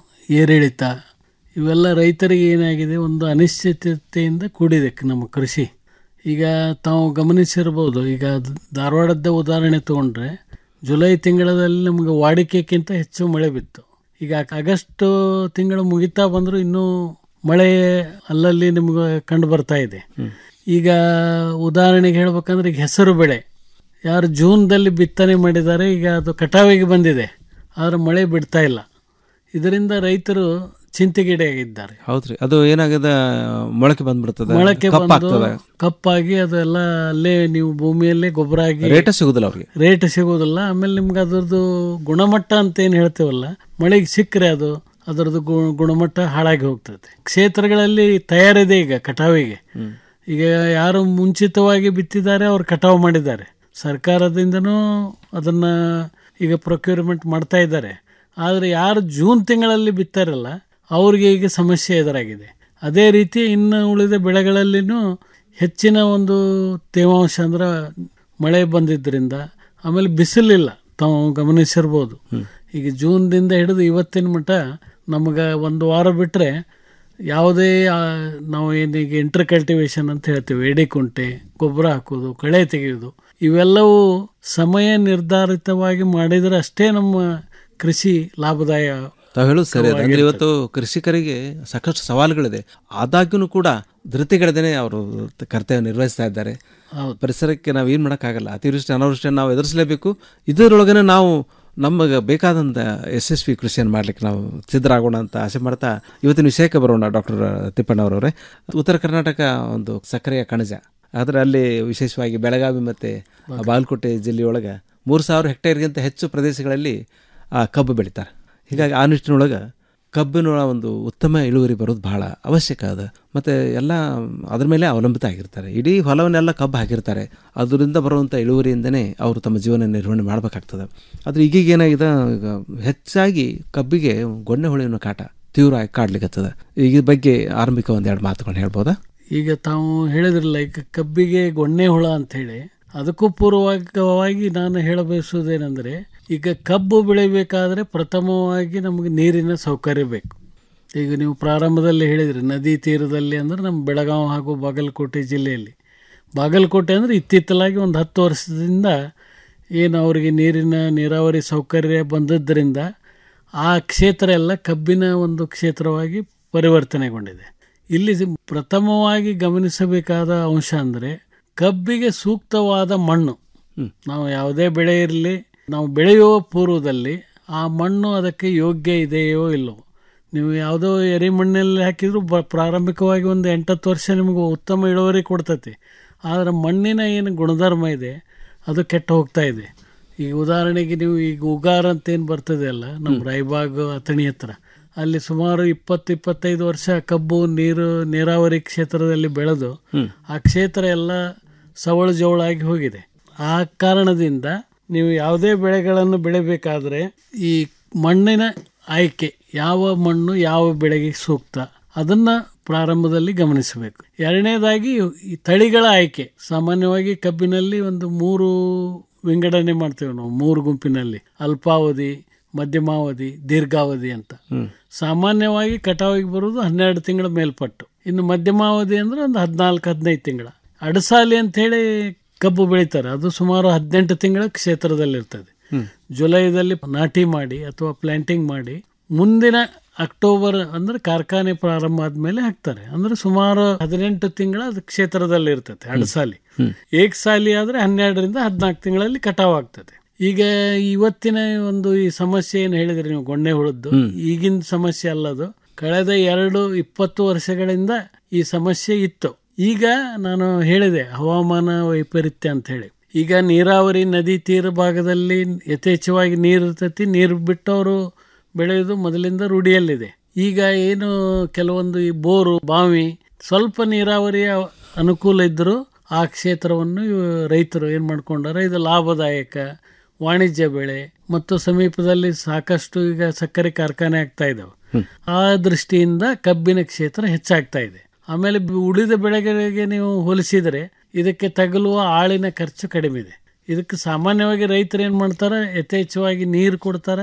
ಏರಿಳಿತ ಇವೆಲ್ಲ ರೈತರಿಗೆ ಏನಾಗಿದೆ ಒಂದು ಅನಿಶ್ಚಿತತೆಯಿಂದ ಕೂಡಿದೆ ನಮ್ಮ ಕೃಷಿ ಈಗ ತಾವು ಗಮನಿಸಿರ್ಬೋದು ಈಗ ಧಾರವಾಡದ ಉದಾಹರಣೆ ತಗೊಂಡ್ರೆ ಜುಲೈ ತಿಂಗಳಲ್ಲಿ ನಮಗೆ ವಾಡಿಕೆಗಿಂತ ಹೆಚ್ಚು ಮಳೆ ಬಿತ್ತು ಈಗ ಆಗಸ್ಟ್ ತಿಂಗಳು ಮುಗಿತಾ ಬಂದರೂ ಇನ್ನೂ ಮಳೆ ಅಲ್ಲಲ್ಲಿ ನಿಮ್ಗೆ ಕಂಡು ಬರ್ತಾ ಇದೆ ಈಗ ಉದಾಹರಣೆಗೆ ಹೇಳ್ಬೇಕಂದ್ರೆ ಈಗ ಹೆಸರು ಬೆಳೆ ಯಾರು ಜೂನ್ದಲ್ಲಿ ಬಿತ್ತನೆ ಮಾಡಿದ್ದಾರೆ ಈಗ ಅದು ಕಟಾವಿಗೆ ಬಂದಿದೆ ಆದರೆ ಮಳೆ ಬಿಡ್ತಾ ಇಲ್ಲ ಇದರಿಂದ ರೈತರು ಚಿಂತೆಗೀಡಾಗಿದ್ದಾರೆ ಹೌದ್ರಿ ಅದು ಏನಾಗದ ಮೊಳಕೆ ಬಂದ್ಬಿಡ್ತದ ಮೊಳಕೆ ಬಂದು ಕಪ್ಪಾಗ್ತದ ಕಪ್ಪಾಗಿ ಅದೆಲ್ಲ ಅಲ್ಲೇ ನೀವು ಭೂಮಿಯಲ್ಲೇ ಗೊಬ್ಬರ ಆಗಿ ರೇಟ ಸಿಗುದಿಲ್ಲ ಅವ್ರಿಗೆ ರೇಟ್ ಸಿಗೋದಿಲ್ಲ ಆಮೇಲೆ ನಿಮ್ಗೆ ಅದರದ್ದು ಗುಣಮಟ್ಟ ಅಂತ ಏನು ಹೇಳ್ತೇವಲ್ಲ ಮಳೆಗೆ ಸಿಕ್ಕರೆ ಅದು ಅದರದ್ದು ಗು- ಗುಣಮಟ್ಟ ಹಾಳಾಗಿ ಹೋಗ್ತದೆ ಕ್ಷೇತ್ರಗಳಲ್ಲಿ ತಯಾರಿದೆ ಈಗ ಕಟಾವಿಗೆ ಈಗ ಯಾರು ಮುಂಚಿತವಾಗಿ ಬಿತ್ತಿದ್ದಾರೆ ಅವ್ರು ಕಟಾವು ಮಾಡಿದ್ದಾರೆ ಸರ್ಕಾರದಿಂದನೂ ಅದನ್ನ ಈಗ ಪ್ರೊಕ್ಯೂರ್ಮೆಂಟ್ ಮಾಡ್ತಾ ಇದ್ದಾರೆ ಆದರೆ ಯಾರು ಜೂನ್ ತಿಂಗಳಲ್ಲಿ ಬಿತ್ತಾರಲ್ಲ ಅವ್ರಿಗೆ ಈಗ ಸಮಸ್ಯೆ ಎದುರಾಗಿದೆ ಅದೇ ರೀತಿ ಇನ್ನು ಉಳಿದ ಬೆಳೆಗಳಲ್ಲಿನೂ ಹೆಚ್ಚಿನ ಒಂದು ತೇವಾಂಶ ಅಂದ್ರೆ ಮಳೆ ಬಂದಿದ್ದರಿಂದ ಆಮೇಲೆ ಬಿಸಿಲಿಲ್ಲ ತಾವು ಗಮನಿಸಿರ್ಬೋದು ಈಗ ಜೂನ್ದಿಂದ ಹಿಡಿದು ಇವತ್ತಿನ ಮಟ್ಟ ನಮಗೆ ಒಂದು ವಾರ ಬಿಟ್ಟರೆ ಯಾವುದೇ ಆ, ನಾವು ಏನೀಗ ಇಂಟರ್ ಕಲ್ಟಿವೇಶನ್ ಅಂತ ಹೇಳ್ತೀವಿ ಎಡೆಕುಂಟೆ ಗೊಬ್ಬರ ಹಾಕೋದು ಕಳೆ ತೆಗೆಯೋದು ಇವೆಲ್ಲವೂ ಸಮಯ ನಿರ್ಧಾರಿತವಾಗಿ ಮಾಡಿದರೆ ಅಷ್ಟೇ ನಮ್ಮ ಕೃಷಿ ಲಾಭದಾಯ ತಾವು ಹೇಳೋದು ಸರಿ ಅದ. ಅಂದ್ರೆ ಇವತ್ತು ಕೃಷಿಕರಿಗೆ ಸಾಕಷ್ಟು ಸವಾಲುಗಳಿದೆ ಆದಾಗ್ಯೂ ಕೂಡ ಧೃತಿಗೆಡದೇನೆ ಅವರು ಕರ್ತವ್ಯ ನಿರ್ವಹಿಸ್ತಾ ಇದ್ದಾರೆ ಪರಿಸರಕ್ಕೆ ನಾವು ಏನು ಮಾಡೋಕ್ಕಾಗಲ್ಲ ಅತಿವೃಷ್ಟಿ ಅನಾವೃಷ್ಟಿಯನ್ನು ನಾವು ಎದುರಿಸಲೇಬೇಕು ಇದರೊಳಗನೆ ನಾವು ನಮಗೆ ಬೇಕಾದಂಥ ಯಶಸ್ವಿ ಕೃಷಿಯನ್ನು ಮಾಡ್ಲಿಕ್ಕೆ ನಾವು ಸಿದ್ಧರಾಗೋಣ ಅಂತ ಆಸೆ ಮಾಡ್ತಾ ಇವತ್ತಿನ ವಿಷಯಕ್ಕೆ ಬರೋಣ ಡಾಕ್ಟರ್ ತಿಪ್ಪಣ್ಣವರವರೇ ಉತ್ತರ ಕರ್ನಾಟಕ ಒಂದು ಸಕ್ಕರೆಯ ಕಣಜ ಆದರೆ ಅಲ್ಲಿ ವಿಶೇಷವಾಗಿ ಬೆಳಗಾವಿ ಮತ್ತು ಬಾಗಲಕೋಟೆ ಜಿಲ್ಲೆಯೊಳಗೆ ಮೂರು ಸಾವಿರ ಹೆಕ್ಟೇರ್ಗಿಂತ ಹೆಚ್ಚು ಪ್ರದೇಶಗಳಲ್ಲಿ ಆ ಕಬ್ಬು ಬೆಳಿತಾರೆ ಹೀಗಾಗಿ ಆ ನಿಟ್ಟಿನೊಳಗೆ ಕಬ್ಬಿನ ಒಂದು ಉತ್ತಮ ಇಳುವರಿ ಬರೋದು ಬಹಳ ಅವಶ್ಯಕ ಅದ ಮತ್ತು ಎಲ್ಲ ಅದ್ರ ಮೇಲೆ ಅವಲಂಬಿತ ಆಗಿರ್ತಾರೆ ಇಡೀ ಹೊಲವನ್ನೆಲ್ಲ ಕಬ್ಬು ಹಾಕಿರ್ತಾರೆ ಅದರಿಂದ ಬರುವಂಥ ಇಳುವರಿಯಿಂದನೇ ಅವರು ತಮ್ಮ ಜೀವನ ನಿರ್ವಹಣೆ ಮಾಡಬೇಕಾಗ್ತದೆ ಆದರೆ ಈಗೀಗ ಏನಾಗಿದೆ ಈಗ ಹೆಚ್ಚಾಗಿ ಕಬ್ಬಿಗೆ ಗೊಣ್ಣೆ ಹುಳಿನ ಕಾಟ ತೀವ್ರವಾಗಿ ಕಾಡ್ಲಿಕ್ಕತ್ತದ ಈಗ ಈ ಬಗ್ಗೆ ಆರಂಭಿಕ ಒಂದೆರಡು ಮಾತುಗಳನ್ನ ಹೇಳ್ಬೋದಾ ಈಗ ತಾವು ಹೇಳಿದ್ರಲ್ಲ ಈಗ ಕಬ್ಬಿಗೆ ಗೊಣ್ಣೆ ಹುಳ ಅಂತ ಹೇಳಿ ಅದಕ್ಕೂ ಪೂರ್ವಕವಾಗಿ ನಾನು ಹೇಳಬಯಸುವುದೇನೆಂದರೆ ಈಗ ಕಬ್ಬು ಬೆಳಿಬೇಕಾದ್ರೆ ಪ್ರಥಮವಾಗಿ ನಮಗೆ ನೀರಿನ ಸೌಕರ್ಯ ಬೇಕು ಈಗ ನೀವು ಪ್ರಾರಂಭದಲ್ಲಿ ಹೇಳಿದ್ರಿ ನದಿ ತೀರದಲ್ಲಿ ಅಂದ್ರೆ ನಮ್ಮ ಬೆಳಗಾವಿ ಹಾಗೂ ಬಾಗಲಕೋಟೆ ಜಿಲ್ಲೆಯಲ್ಲಿ ಬಾಗಲಕೋಟೆ ಅಂದರೆ ಇತ್ತಿತ್ತಲಾಗಿ ಒಂದು ಹತ್ತು ವರ್ಷದಿಂದ ಏನು ಅವರಿಗೆ ನೀರಿನ ನೀರಾವರಿ ಸೌಕರ್ಯ ಬಂದದ್ದರಿಂದ ಆ ಕ್ಷೇತ್ರ ಎಲ್ಲ ಕಬ್ಬಿನ ಒಂದು ಕ್ಷೇತ್ರವಾಗಿ ಪರಿವರ್ತನೆಗೊಂಡಿದೆ ಇಲ್ಲಿ ಪ್ರಥಮವಾಗಿ ಗಮನಿಸಬೇಕಾದ ಅಂಶ ಅಂದರೆ ಕಬ್ಬಿಗೆ ಸೂಕ್ತವಾದ ಮಣ್ಣು ನಾವು ಯಾವುದೇ ಬೆಳೆ ಇರಲಿ ನಾವು ಬೆಳೆಯುವ ಪೂರ್ವದಲ್ಲಿ ಆ ಮಣ್ಣು ಅದಕ್ಕೆ ಯೋಗ್ಯ ಇದೆಯೋ ಇಲ್ಲವೋ ನೀವು ಯಾವುದೋ ಎರೆ ಮಣ್ಣಲ್ಲಿ ಹಾಕಿದ್ರು ಬ ಪ್ರಾರಂಭಿಕವಾಗಿ ಒಂದು ಎಂಟತ್ತು ವರ್ಷ ನಿಮಗೆ ಉತ್ತಮ ಇಳುವರಿ ಕೊಡ್ತೈತಿ ಆದರೆ ಮಣ್ಣಿನ ಏನು ಗುಣಧರ್ಮ ಇದೆ ಅದು ಕೆಟ್ಟು ಹೋಗ್ತಾ ಇದೆ ಈಗ ಉದಾಹರಣೆಗೆ ನೀವು ಈಗ ಉಗಾರ ಅಂತ ಏನು ಬರ್ತದೆ ಅಲ್ಲ ನಮ್ಮ ರಾಯಬಾಗ್ ಅಥಣಿ ಹತ್ರ ಅಲ್ಲಿ ಸುಮಾರು ಇಪ್ಪತ್ತು ಇಪ್ಪತ್ತೈದು ವರ್ಷ ಕಬ್ಬು ನೀರು ನೀರಾವರಿ ಕ್ಷೇತ್ರದಲ್ಲಿ ಬೆಳೆದು ಆ ಕ್ಷೇತ್ರ ಎಲ್ಲ ಸವಳು ಜವಳಾಗಿ ಹೋಗಿದೆ ಆ ಕಾರಣದಿಂದ ನೀವು ಯಾವುದೇ ಬೆಳೆಗಳನ್ನು ಬೆಳಿಬೇಕಾದ್ರೆ ಈ ಮಣ್ಣಿನ ಆಯ್ಕೆ ಯಾವ ಮಣ್ಣು ಯಾವ ಬೆಳೆಗೆ ಸೂಕ್ತ ಅದನ್ನ ಪ್ರಾರಂಭದಲ್ಲಿ ಗಮನಿಸಬೇಕು ಎರಡನೇದಾಗಿ ಈ ತಳಿಗಳ ಆಯ್ಕೆ ಸಾಮಾನ್ಯವಾಗಿ ಕಬ್ಬಿನಲ್ಲಿ ಒಂದು ಮೂರು ವಿಂಗಡಣೆ ಮಾಡ್ತೇವೆ ನಾವು ಮೂರು ಗುಂಪಿನಲ್ಲಿ ಅಲ್ಪಾವಧಿ ಮಧ್ಯಮಾವಧಿ ದೀರ್ಘಾವಧಿ ಅಂತ ಸಾಮಾನ್ಯವಾಗಿ ಕಟಾವಿಗೆ ಬರೋದು ಹನ್ನೆರಡು ತಿಂಗಳ ಮೇಲ್ಪಟ್ಟು ಇನ್ನು ಮಧ್ಯಮಾವಧಿ ಅಂದ್ರೆ ಒಂದು ಹದಿನಾಲ್ಕು ಹದಿನೈದು ತಿಂಗಳ ಅಡಸಾಲಿ ಅಂತ ಹೇಳಿ ಕಬ್ಬು ಬೆಳೀತಾರೆ ಅದು ಸುಮಾರು ಹದಿನೆಂಟು ತಿಂಗಳ ಕ್ಷೇತ್ರದಲ್ಲಿರ್ತದೆ ಜುಲೈದಲ್ಲಿ ನಾಟಿ ಮಾಡಿ ಅಥವಾ ಪ್ಲಾಂಟಿಂಗ್ ಮಾಡಿ ಮುಂದಿನ ಅಕ್ಟೋಬರ್ ಅಂದ್ರೆ ಕಾರ್ಖಾನೆ ಪ್ರಾರಂಭ ಆದ್ಮೇಲೆ ಹಾಕ್ತಾರೆ ಅಂದ್ರೆ ಸುಮಾರು ಹದಿನೆಂಟು ತಿಂಗಳ ಅದು ಕ್ಷೇತ್ರದಲ್ಲಿ ಇರ್ತದೆ ಅಡಸಾಲಿ ಏಕ್ ಸಾಲಿ ಆದ್ರೆ ಹನ್ನೆರಡರಿಂದ ಹದಿನಾಲ್ಕು ತಿಂಗಳಲ್ಲಿ ಕಟಾವ್ ಆಗ್ತದೆ ಈಗ ಇವತ್ತಿನ ಒಂದು ಈ ಸಮಸ್ಯೆ ಏನು ಹೇಳಿದ್ರಿ ನೀವು ಗೊಣ್ಣೆ ಹುಳದ್ದು ಈಗಿನ ಸಮಸ್ಯೆ ಅಲ್ಲದು ಕಳೆದ ಎರಡು ಇಪ್ಪತ್ತು ವರ್ಷಗಳಿಂದ ಈ ಸಮಸ್ಯೆ ಇತ್ತು ಈಗ ನಾನು ಹೇಳಿದೆ ಹವಾಮಾನ ವೈಪರೀತ್ಯ ಅಂತ ಹೇಳಿ ಈಗ ನೀರಾವರಿ ನದಿ ತೀರ ಭಾಗದಲ್ಲಿ ಯಥೇಚ್ಛವಾಗಿ ನೀರು ಇರ್ತೈತಿ ನೀರು ಬಿಟ್ಟವರು ಬೆಳೆಯೋದು ಮೊದಲಿಂದ ರೂಢಿಯಲ್ಲಿದೆ ಈಗ ಏನು ಕೆಲವೊಂದು ಈ ಬೋರು ಬಾವಿ ಸ್ವಲ್ಪ ನೀರಾವರಿಯ ಅನುಕೂಲ ಇದ್ದರೂ ಆ ಕ್ಷೇತ್ರವನ್ನು ಇವ್- ರೈತರು ಏನು ಮಾಡ್ಕೊಂಡಾರೆ ಇದು ಲಾಭದಾಯಕ ವಾಣಿಜ್ಯ ಬೆಳೆ ಮತ್ತು ಸಮೀಪದಲ್ಲಿ ಸಾಕಷ್ಟು ಈಗ ಸಕ್ಕರೆ ಕಾರ್ಖಾನೆ ಆಗ್ತಾ ಇದಾವೆ ಆ ದೃಷ್ಟಿಯಿಂದ ಕಬ್ಬಿನ ಕ್ಷೇತ್ರ ಹೆಚ್ಚಾಗ್ತಾ ಇದೆ ಆಮೇಲೆ ಬಿ- ಉಳಿದ ಬೆಳೆಗಳಿಗೆ ನೀವು ಹೋಲಿಸಿದರೆ ಇದಕ್ಕೆ ತಗಲುವ ಆಳಿನ ಖರ್ಚು ಕಡಿಮೆ ಇದೆ ಇದಕ್ಕೆ ಸಾಮಾನ್ಯವಾಗಿ ರೈತರು ಏನು ಮಾಡ್ತಾರೆ ಯಥೇಚ್ಛವಾಗಿ ನೀರು ಕೊಡ್ತಾರೆ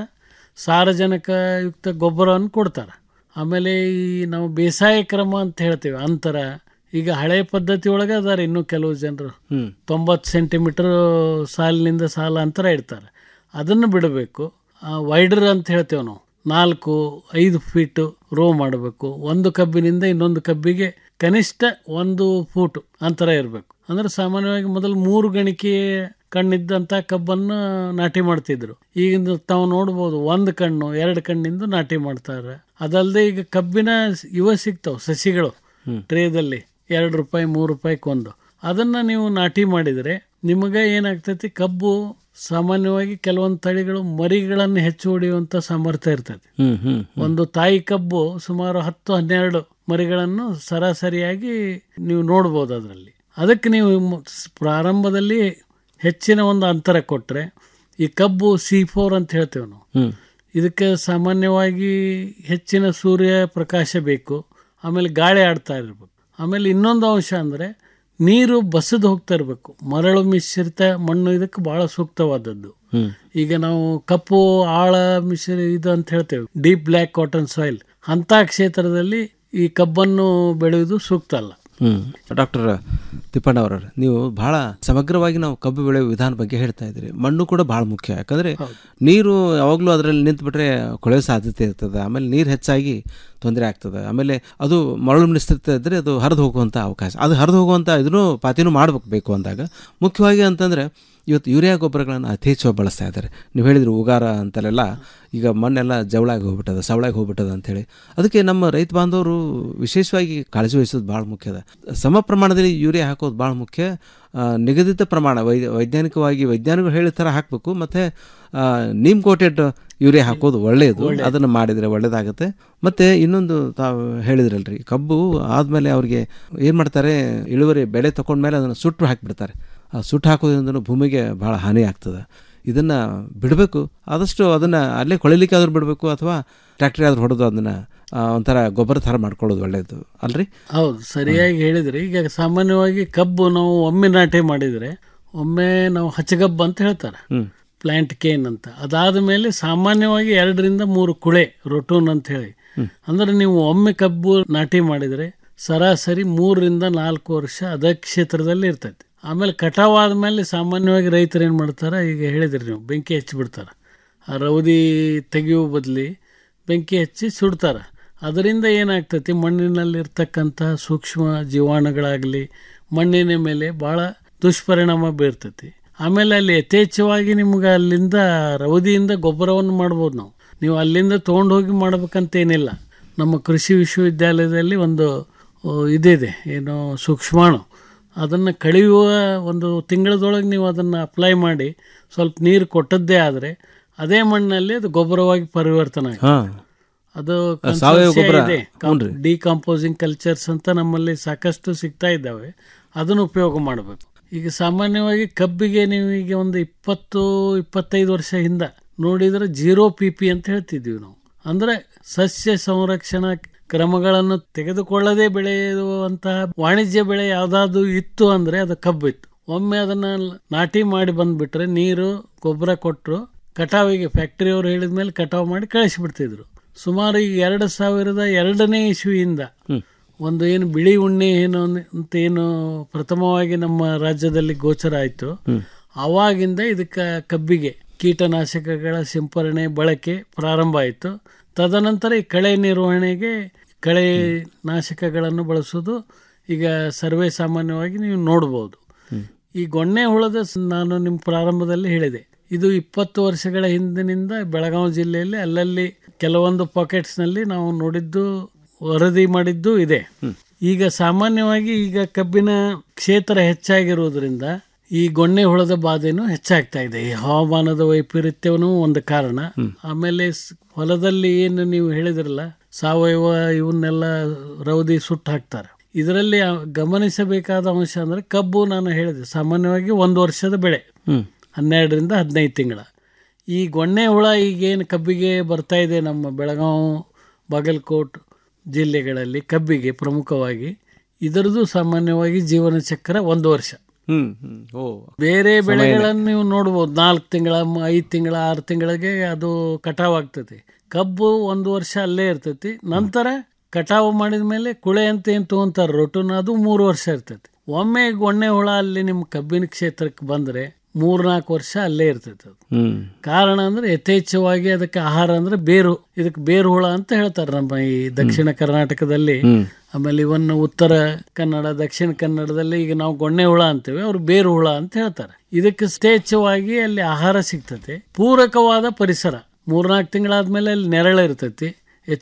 ಸಾರಜನಕಯುಕ್ತ ಗೊಬ್ಬರವನ್ನು ಕೊಡ್ತಾರೆ ಆಮೇಲೆ ಈ ನಾವು ಬೇಸಾಯ ಕ್ರಮ ಅಂತ ಹೇಳ್ತೇವೆ ಅಂತರ ಈಗ ಹಳೆ ಪದ್ಧತಿ ಒಳಗೆ ಅದಾರೆ ಇನ್ನೂ ಕೆಲವು ಜನರು ತೊಂಬತ್ತು ಸೆಂಟಿಮೀಟರ್ ಸಾಲಿನಿಂದ ಸಾಲ ಅಂತರ ಇಡ್ತಾರೆ ಅದನ್ನು ಬಿಡಬೇಕು ವೈಡರ್ ಅಂತ ಹೇಳ್ತೇವೆ ನಾವು ನಾಲ್ಕು ಐದು ಫೀಟ್ ರೋ ಮಾಡಬೇಕು ಒಂದು ಕಬ್ಬಿನಿಂದ ಇನ್ನೊಂದು ಕಬ್ಬಿಗೆ ಕನಿಷ್ಠ ಒಂದು ಫೂಟ್ ಅಂತರ ಇರಬೇಕು ಅಂದ್ರೆ ಸಾಮಾನ್ಯವಾಗಿ ಮೊದಲು ಮೂರು ಗಣಿಕೆ ಕಣ್ಣಿದ್ದಂಥ ಕಬ್ಬನ್ನು ನಾಟಿ ಮಾಡ್ತಿದ್ರು ಈಗಿಂದ ತಾವು ನೋಡ್ಬೋದು ಒಂದು ಕಣ್ಣು ಎರಡು ಕಣ್ಣಿಂದ ನಾಟಿ ಮಾಡ್ತಾರೆ ಅದಲ್ಲದೆ ಈಗ ಕಬ್ಬಿನ ಇವ ಸಿಗ್ತಾವೆ ಸಸಿಗಳು ಟ್ರೇದಲ್ಲಿ ಎರಡು ರೂಪಾಯಿ ಮೂರು ರೂಪಾಯಿಗೆ ಒಂದು ಅದನ್ನು ನೀವು ನಾಟಿ ಮಾಡಿದರೆ ನಿಮಗೆ ಏನಾಗ್ತೈತಿ ಕಬ್ಬು ಸಾಮಾನ್ಯವಾಗಿ ಕೆಲವೊಂದು ತಳಿಗಳು ಮರಿಗಳನ್ನು ಹೆಚ್ಚು ಹೊಡೆಯುವಂಥ ಸಾಮರ್ಥ್ಯ ಇರ್ತೈತಿ ಹ್ಮ್ ಹ್ಮ್ ಒಂದು ತಾಯಿ ಕಬ್ಬು ಸುಮಾರು ಹತ್ತು ಹನ್ನೆರಡು ಮರಿಗಳನ್ನು ಸರಾಸರಿಯಾಗಿ ನೀವು ನೋಡ್ಬೋದು ಅದರಲ್ಲಿ ಅದಕ್ಕೆ ನೀವು ಮ- ಸ್- ಪ್ರಾರಂಭದಲ್ಲಿ ಹೆಚ್ಚಿನ ಒಂದು ಅಂತರ ಕೊಟ್ಟರೆ ಈ ಕಬ್ಬು ಸಿ ಫೋರ್ ಅಂತ ಹೇಳ್ತೇವೆ ನಾವು ಹ್ಮ್ ಇದಕ್ಕೆ ಸಾಮಾನ್ಯವಾಗಿ ಹೆಚ್ಚಿನ ಸೂರ್ಯ ಪ್ರಕಾಶ ಬೇಕು ಆಮೇಲೆ ಗಾಳಿ ಆಡ್ತಾ ಇರಬೇಕು ಆಮೇಲೆ ಇನ್ನೊಂದು ಅಂಶ ಅಂದರೆ ನೀರು ಬಸದು ಹೋಗ್ತಾ ಇರಬೇಕು ಮರಳು ಮಿಶ್ರಿತ ಮಣ್ಣು ಇದಕ್ಕೆ ಬಹಳ ಸೂಕ್ತವಾದದ್ದು ಹ್ಮ್ ಈಗ ನಾವು ಕಪ್ಪು ಆಳ ಮಿಶ್ರ ಇದು ಅಂತ ಹೇಳ್ತೇವೆ ಡೀಪ್ ಬ್ಲ್ಯಾಕ್ ಕಾಟನ್ ಸಾಯಿಲ್ ಅಂಥ ಕ್ಷೇತ್ರದಲ್ಲಿ ಈ ಕಬ್ಬನ್ನು ಬೆಳೆಯುವುದು ಸೂಕ್ತ ಅಲ್ಲ ಹ್ಮ್ ಡಾಕ್ಟರ್ ತಿಪ್ಪಣ್ಣ ಅವರ ನೀವು ಬಹಳ ಸಮಗ್ರವಾಗಿ ನಾವು ಕಬ್ಬು ಬೆಳೆಯುವ ವಿಧಾನ ಬಗ್ಗೆ ಹೇಳ್ತಾ ಇದ್ದೀರಿ ಮಣ್ಣು ಕೂಡ ಬಹಳ ಮುಖ್ಯ ಯಾಕಂದ್ರೆ ನೀರು ಯಾವಾಗಲೂ ಅದರಲ್ಲಿ ನಿಂತುಬಿಟ್ರೆ ಕೊಳೆಯೋ ಸಾಧ್ಯತೆ ಇರ್ತದೆ ಆಮೇಲೆ ನೀರು ಹೆಚ್ಚಾಗಿ ತೊಂದರೆ ಆಗ್ತದೆ ಆಮೇಲೆ ಅದು ಮರಳು ಮಿಶ್ರಿತ ಇದ್ದರೆ ಅದು ಹರಿದು ಹೋಗುವಂಥ ಅವಕಾಶ ಅದು ಹರಿದು ಹೋಗುವಂಥ ಇದನ್ನು ಪಾತಿನೂ ಮಾಡ್ಬೇಕು ಬೇಕು ಅಂದಾಗ ಮುಖ್ಯವಾಗಿ ಅಂತಂದರೆ ಇವತ್ತು ಯೂರಿಯಾ ಗೊಬ್ಬರಗಳನ್ನು ಅತಿ ಹೆಚ್ಚು ಬಳಸ್ತಾ ಇದ್ದಾರೆ ನೀವು ಹೇಳಿದ್ರಿ ಉಗಾರ ಅಂತಲೆಲ್ಲ ಈಗ ಮಣ್ಣೆಲ್ಲ ಜವಳಾಗಿ ಹೋಗ್ಬಿಟ್ಟದ ಸವಳಾಗಿ ಹೋಗ್ಬಿಟ್ಟದ ಅಂತೇಳಿ ಅದಕ್ಕೆ ನಮ್ಮ ರೈತ ಬಾಂಧವರು ವಿಶೇಷವಾಗಿ ಕಾಳಜಿ ವಹಿಸೋದು ಭಾಳ ಮುಖ್ಯ ಅದ ಸಮ ಪ್ರಮಾಣದಲ್ಲಿ ಯೂರಿಯಾ ಹಾಕೋದು ಭಾಳ ಮುಖ್ಯ ಆ, ನಿಗದಿತ ಪ್ರಮಾಣ ವೈ ವೈಜ್ಞಾನಿಕವಾಗಿ ವೈಜ್ಞಾನಿಕರು ಹೇಳಿದ ಥರ ಹಾಕಬೇಕು ಮತ್ತು ನೀಮ್ ಕೋಟೆಡ್ ಯೂರಿಯಾ ಹಾಕೋದು ಒಳ್ಳೆಯದು ಅದನ್ನು ಮಾಡಿದರೆ ಒಳ್ಳೆಯದಾಗುತ್ತೆ ಮತ್ತು ಇನ್ನೊಂದು ತಾವು ಹೇಳಿದ್ರಲ್ರಿ ಕಬ್ಬು ಆದಮೇಲೆ ಅವ್ರಿಗೆ ಏನು ಮಾಡ್ತಾರೆ ಇಳುವರಿ ಬೆಳೆ ತಗೊಂಡ್ಮೇಲೆ ಅದನ್ನು ಸುಟ್ಟು ಹಾಕಿಬಿಡ್ತಾರೆ ಆ ಸುಟ್ಟು ಹಾಕೋದ್ರಿಂದ ಭೂಮಿಗೆ ಭಾಳ ಹಾನಿ ಆಗ್ತದೆ ಇದನ್ನು ಬಿಡಬೇಕು ಆದಷ್ಟು ಅದನ್ನು ಅಲ್ಲೇ ಕೊಳಿಲಿಕ್ಕೆ ಆದ್ರೂ ಬಿಡಬೇಕು ಅಥವಾ ಟ್ಯಾಕ್ಟ್ರಿ ಆದ್ರೂ ಹೊಡೆದು ಅದನ್ನು ಒಂಥರ ಗೊಬ್ಬರ ಥರ ಮಾಡ್ಕೊಳ್ಳೋದು ಒಳ್ಳೆಯದು ಅಲ್ರಿ ಹೌದು ಸರಿಯಾಗಿ ಹೇಳಿದ್ರಿ ಈಗ ಸಾಮಾನ್ಯವಾಗಿ ಕಬ್ಬು ನಾವು ಒಮ್ಮೆ ನಾಟಿ ಮಾಡಿದರೆ ಒಮ್ಮೆ ನಾವು ಹಚ್ಚಗಬ್ಬು ಅಂತ ಹೇಳ್ತಾರೆ ಹ್ಮ್. ಪ್ಲಾಂಟ್ ಕೇನ್ ಅಂತ ಅದಾದ ಮೇಲೆ ಸಾಮಾನ್ಯವಾಗಿ ಎರಡರಿಂದ ಮೂರು ಕುಳೆ ರೊಟೂನ್ ಅಂತ ಹೇಳಿ ಅಂದ್ರೆ ನೀವು ಒಮ್ಮೆ ಕಬ್ಬು ನಾಟಿ ಮಾಡಿದರೆ ಸರಾಸರಿ ಮೂರರಿಂದ ನಾಲ್ಕು ವರ್ಷ ಅದೇ ಕ್ಷೇತ್ರದಲ್ಲಿ ಇರ್ತೈತಿ ಆಮೇಲೆ ಕಟಾವ್ ಆದ್ಮೇಲೆ ಸಾಮಾನ್ಯವಾಗಿ ರೈತರು ಏನು ಮಾಡ್ತಾರೆ ಈಗ ಹೇಳಿದ್ರಿ ನೀವು ಬೆಂಕಿ ಹಚ್ಚಿಬಿಡ್ತಾರೆ ಆ ರೌದಿ ತೆಗೆಯುವ ಬದಲಿ ಬೆಂಕಿ ಹಚ್ಚಿ ಸುಡ್ತಾರೆ ಅದರಿಂದ ಏನಾಗ್ತೈತಿ ಮಣ್ಣಿನಲ್ಲಿರ್ತಕ್ಕಂಥ ಸೂಕ್ಷ್ಮ ಜೀವಾಣುಗಳಾಗಲಿ ಮಣ್ಣಿನ ಮೇಲೆ ಭಾಳ ದುಷ್ಪರಿಣಾಮ ಬೀರ್ತೈತಿ ಆಮೇಲೆ ಅಲ್ಲಿ ಯಥೇಚ್ಛವಾಗಿ ನಿಮ್ಗೆ ಅಲ್ಲಿಂದ ರವದಿಯಿಂದ ಗೊಬ್ಬರವನ್ನು ಮಾಡ್ಬೋದು ನಾವು ನೀವು ಅಲ್ಲಿಂದ ತೊಗೊಂಡು ಹೋಗಿ ಮಾಡ್ಬೇಕಂತೇನಿಲ್ಲ ನಮ್ಮ ಕೃಷಿ ವಿಶ್ವವಿದ್ಯಾಲಯದಲ್ಲಿ ಒಂದು ಆ, ಇದಿದೆ ಏನು ಸೂಕ್ಷ್ಮಾಣು ಅದನ್ನು ಕಳೆಯುವ ಒಂದು ತಿಂಗಳದೊಳಗೆ ನೀವು ಅದನ್ನು ಅಪ್ಲೈ ಮಾಡಿ ಸ್ವಲ್ಪ ನೀರು ಕೊಟ್ಟದ್ದೇ ಆದರೆ ಅದೇ ಮಣ್ಣಲ್ಲಿ ಅದು ಗೊಬ್ಬರವಾಗಿ ಪರಿವರ್ತನೆ ಆಗುತ್ತೆ ಹಾ. ಅದು ಆ, ಸಾವಯವ ಗೊಬ್ಬರ, ಇದೆ ಹ್ಞೂನ್ರಿ. ಡಿಕಾಂಪೋಸಿಂಗ್ ಕಲ್ಚರ್ಸ್ ಅಂತ ನಮ್ಮಲ್ಲಿ ಸಾಕಷ್ಟು ಸಿಗ್ತಾ ಇದ್ದಾವೆ ಅದನ್ನು ಉಪಯೋಗ ಮಾಡಬೇಕು ಈಗ ಸಾಮಾನ್ಯವಾಗಿ ಕಬ್ಬಿಗೆ ನೀವು ಈಗ ಒಂದು ಇಪ್ಪತ್ತು ಇಪ್ಪತ್ತೈದು ವರ್ಷ ಹಿಂದ ನೋಡಿದ್ರೆ ಜೀರೋ ಪಿ ಪಿ ಅಂತ ಹೇಳ್ತಿದ್ವಿ ನಾವು ಅಂದ್ರೆ ಸಸ್ಯ ಸಂರಕ್ಷಣಾ ಕ್ರಮಗಳನ್ನು ತೆಗೆದುಕೊಳ್ಳದೆ ಬೆಳೆಯುವಂತಹ ವಾಣಿಜ್ಯ ಬೆಳೆ ಯಾವ್ದಾದ್ರು ಇತ್ತು ಅಂದ್ರೆ ಅದು ಕಬ್ಬು ಇತ್ತು ಒಮ್ಮೆ ಅದನ್ನ ನಾಟಿ ಮಾಡಿ ಬಂದ್ಬಿಟ್ರೆ ನೀರು ಗೊಬ್ಬರ ಕೊಟ್ಟರು ಕಟಾವಿಗೆ ಫ್ಯಾಕ್ಟರಿಯವರು ಹೇಳಿದ ಮೇಲೆ ಕಟಾವು ಮಾಡಿ ಕಳಿಸಿಬಿಡ್ತಿದ್ರು ಸುಮಾರು ಈಗ ಎರಡು ಸಾವಿರದ ಎರಡನೇ ಇಸ್ವಿಯಿಂದ ಒಂದು ಏನು ಬಿಳಿ ಉಣ್ಣೆ ಏನು ಅಂತ ಏನು ಪ್ರಥಮವಾಗಿ ನಮ್ಮ ರಾಜ್ಯದಲ್ಲಿ ಗೋಚರ ಆಯಿತು ಆವಾಗಿಂದ ಇದಕ್ಕೆ ಕಬ್ಬಿಗೆ ಕೀಟನಾಶಕಗಳ ಸಿಂಪರಣೆ ಬಳಕೆ ಪ್ರಾರಂಭ ಆಯಿತು ತದನಂತರ ಈ ಕಳೆ ನಿರ್ವಹಣೆಗೆ ಕಳೆ ನಾಶಕಗಳನ್ನು ಬಳಸೋದು ಈಗ ಸರ್ವೇ ಸಾಮಾನ್ಯವಾಗಿ ನೀವು ನೋಡ್ಬೋದು ಈ ಗೊಣ್ಣೆ ಹುಳದ ಸ್- ನಾನು ನಿಮ್ಮ ಪ್ರಾರಂಭದಲ್ಲಿ ಹೇಳಿದೆ ಇದು ಇಪ್ಪತ್ತು ವರ್ಷಗಳ ಹಿಂದಿನಿಂದ ಬೆಳಗಾವಿ ಜಿಲ್ಲೆಯಲ್ಲಿ ಅಲ್ಲಲ್ಲಿ ಕೆಲವೊಂದು ಪಾಕೆಟ್ಸ್ನಲ್ಲಿ ನಾವು ನೋಡಿದ್ದು ವರದಿ ಮಾಡಿದ್ದು ಇದೆ ಈಗ ಸಾಮಾನ್ಯವಾಗಿ ಈಗ ಕಬ್ಬಿನ ಕ್ಷೇತ್ರ ಹೆಚ್ಚಾಗಿರುವುದರಿಂದ ಈ ಗೊಣ್ಣೆ ಹುಳದ ಬಾಧೆನೂ ಹೆಚ್ಚಾಗ್ತಾ ಇದೆ ಈ ಹವಾಮಾನದ ವೈಪರೀತ್ಯವೂ ಒಂದು ಕಾರಣ ಆಮೇಲೆ ಸ್- ಹೊಲದಲ್ಲಿ ಏನು ನೀವು ಹೇಳಿದ್ರಲ್ಲ ಸಾವಯವ ಇವನ್ನೆಲ್ಲ ರೌದಿ ಸುಟ್ಟು ಹಾಕ್ತಾರೆ ಇದರಲ್ಲಿ ಆ- ಗಮನಿಸಬೇಕಾದ ಅಂಶ ಅಂದ್ರೆ ಕಬ್ಬು ನಾನು ಹೇಳಿದೆ ಸಾಮಾನ್ಯವಾಗಿ ಒಂದು ವರ್ಷದ ಬೆಳೆ ಹ್ಮ್. ಹನ್ನೆರಡರಿಂದ ಹದಿನೈದು ತಿಂಗಳ ಈ ಗೊಣ್ಣೆ ಹುಳ ಈಗೇನು ಕಬ್ಬಿಗೆ ಬರ್ತಾ ಇದೆ ನಮ್ಮ ಬೆಳಗಾವಿ ಬಾಗಲಕೋಟ್ ಜಿಲ್ಲೆಗಳಲ್ಲಿ ಕಬ್ಬಿಗೆ ಪ್ರಮುಖವಾಗಿ ಇದರದ್ದು ಸಾಮಾನ್ಯವಾಗಿ ಜೀವನ ಚಕ್ರ ಒಂದು ವರ್ಷ ಹ್ಮ್ ಹ್ಮ್ ಓ ಬೇರೆ ಸಮಯನೇ. ಬೆಳೆಗಳನ್ನು ನೀವು ನೋಡ್ಬೋದು ನಾಲ್ಕು ತಿಂಗಳ ಐದು ತಿಂಗಳ ಆರು ತಿಂಗಳಿಗೆ ಅದು ಕಟಾವ್ ಆಗ್ತೈತಿ ಕಬ್ಬು ಒಂದು ವರ್ಷ ಅಲ್ಲೇ ಇರ್ತೈತಿ ನಂತರ ಕಟಾವು ಮಾಡಿದ ಮೇಲೆ ಕುಳೆ ಅಂತ ಏನು ತೊಗೊಂತಾರೆ ರೊಟುನ ಅದು ಮೂರು ವರ್ಷ ಇರ್ತೈತಿ ಒಮ್ಮೆ ಗೊಣ್ಣೆ ಹುಳ ಅಲ್ಲಿ ನಿಮ್ಮ ಕಬ್ಬಿನ ಕ್ಷೇತ್ರಕ್ಕೆ ಬಂದರೆ ಮೂರ್ನಾಲ್ಕು ವರ್ಷ ಅಲ್ಲೇ ಇರ್ತೈತಿ ಅದು ಹ್ಮ್ ಕಾರಣ ಅಂದ್ರೆ ಯಥೇಚ್ಛವಾಗಿ ಅದಕ್ಕೆ ಆಹಾರ ಅಂದ್ರೆ ಬೇರು ಇದಕ್ಕೆ ಬೇರು ಹುಳ ಅಂತ ಹೇಳ್ತಾರೆ ನಮ್ಮ ಈ ದಕ್ಷಿಣ ಕರ್ನಾಟಕದಲ್ಲಿ ಆಮೇಲೆ ಇವನ್ ಉತ್ತರ ಕನ್ನಡ ದಕ್ಷಿಣ ಕನ್ನಡದಲ್ಲಿ ಈಗ ನಾವು ಗೊಣ್ಣೆ ಹುಳ ಅಂತೀವಿ ಅವ್ರು ಬೇರು ಹುಳ ಅಂತ ಹೇಳ್ತಾರೆ ಇದಕ್ಕೆ ಯಥೇಚ್ಛವಾಗಿ ಅಲ್ಲಿ ಆಹಾರ ಸಿಗ್ತತೆ ಪೂರಕವಾದ ಪರಿಸರ ಮೂರ್ನಾಲ್ಕು ತಿಂಗಳಾದ್ಮೇಲೆ ಅಲ್ಲಿ ನೆರಳು ಇರ್ತೈತಿ ಯಥೇಚ್ಛ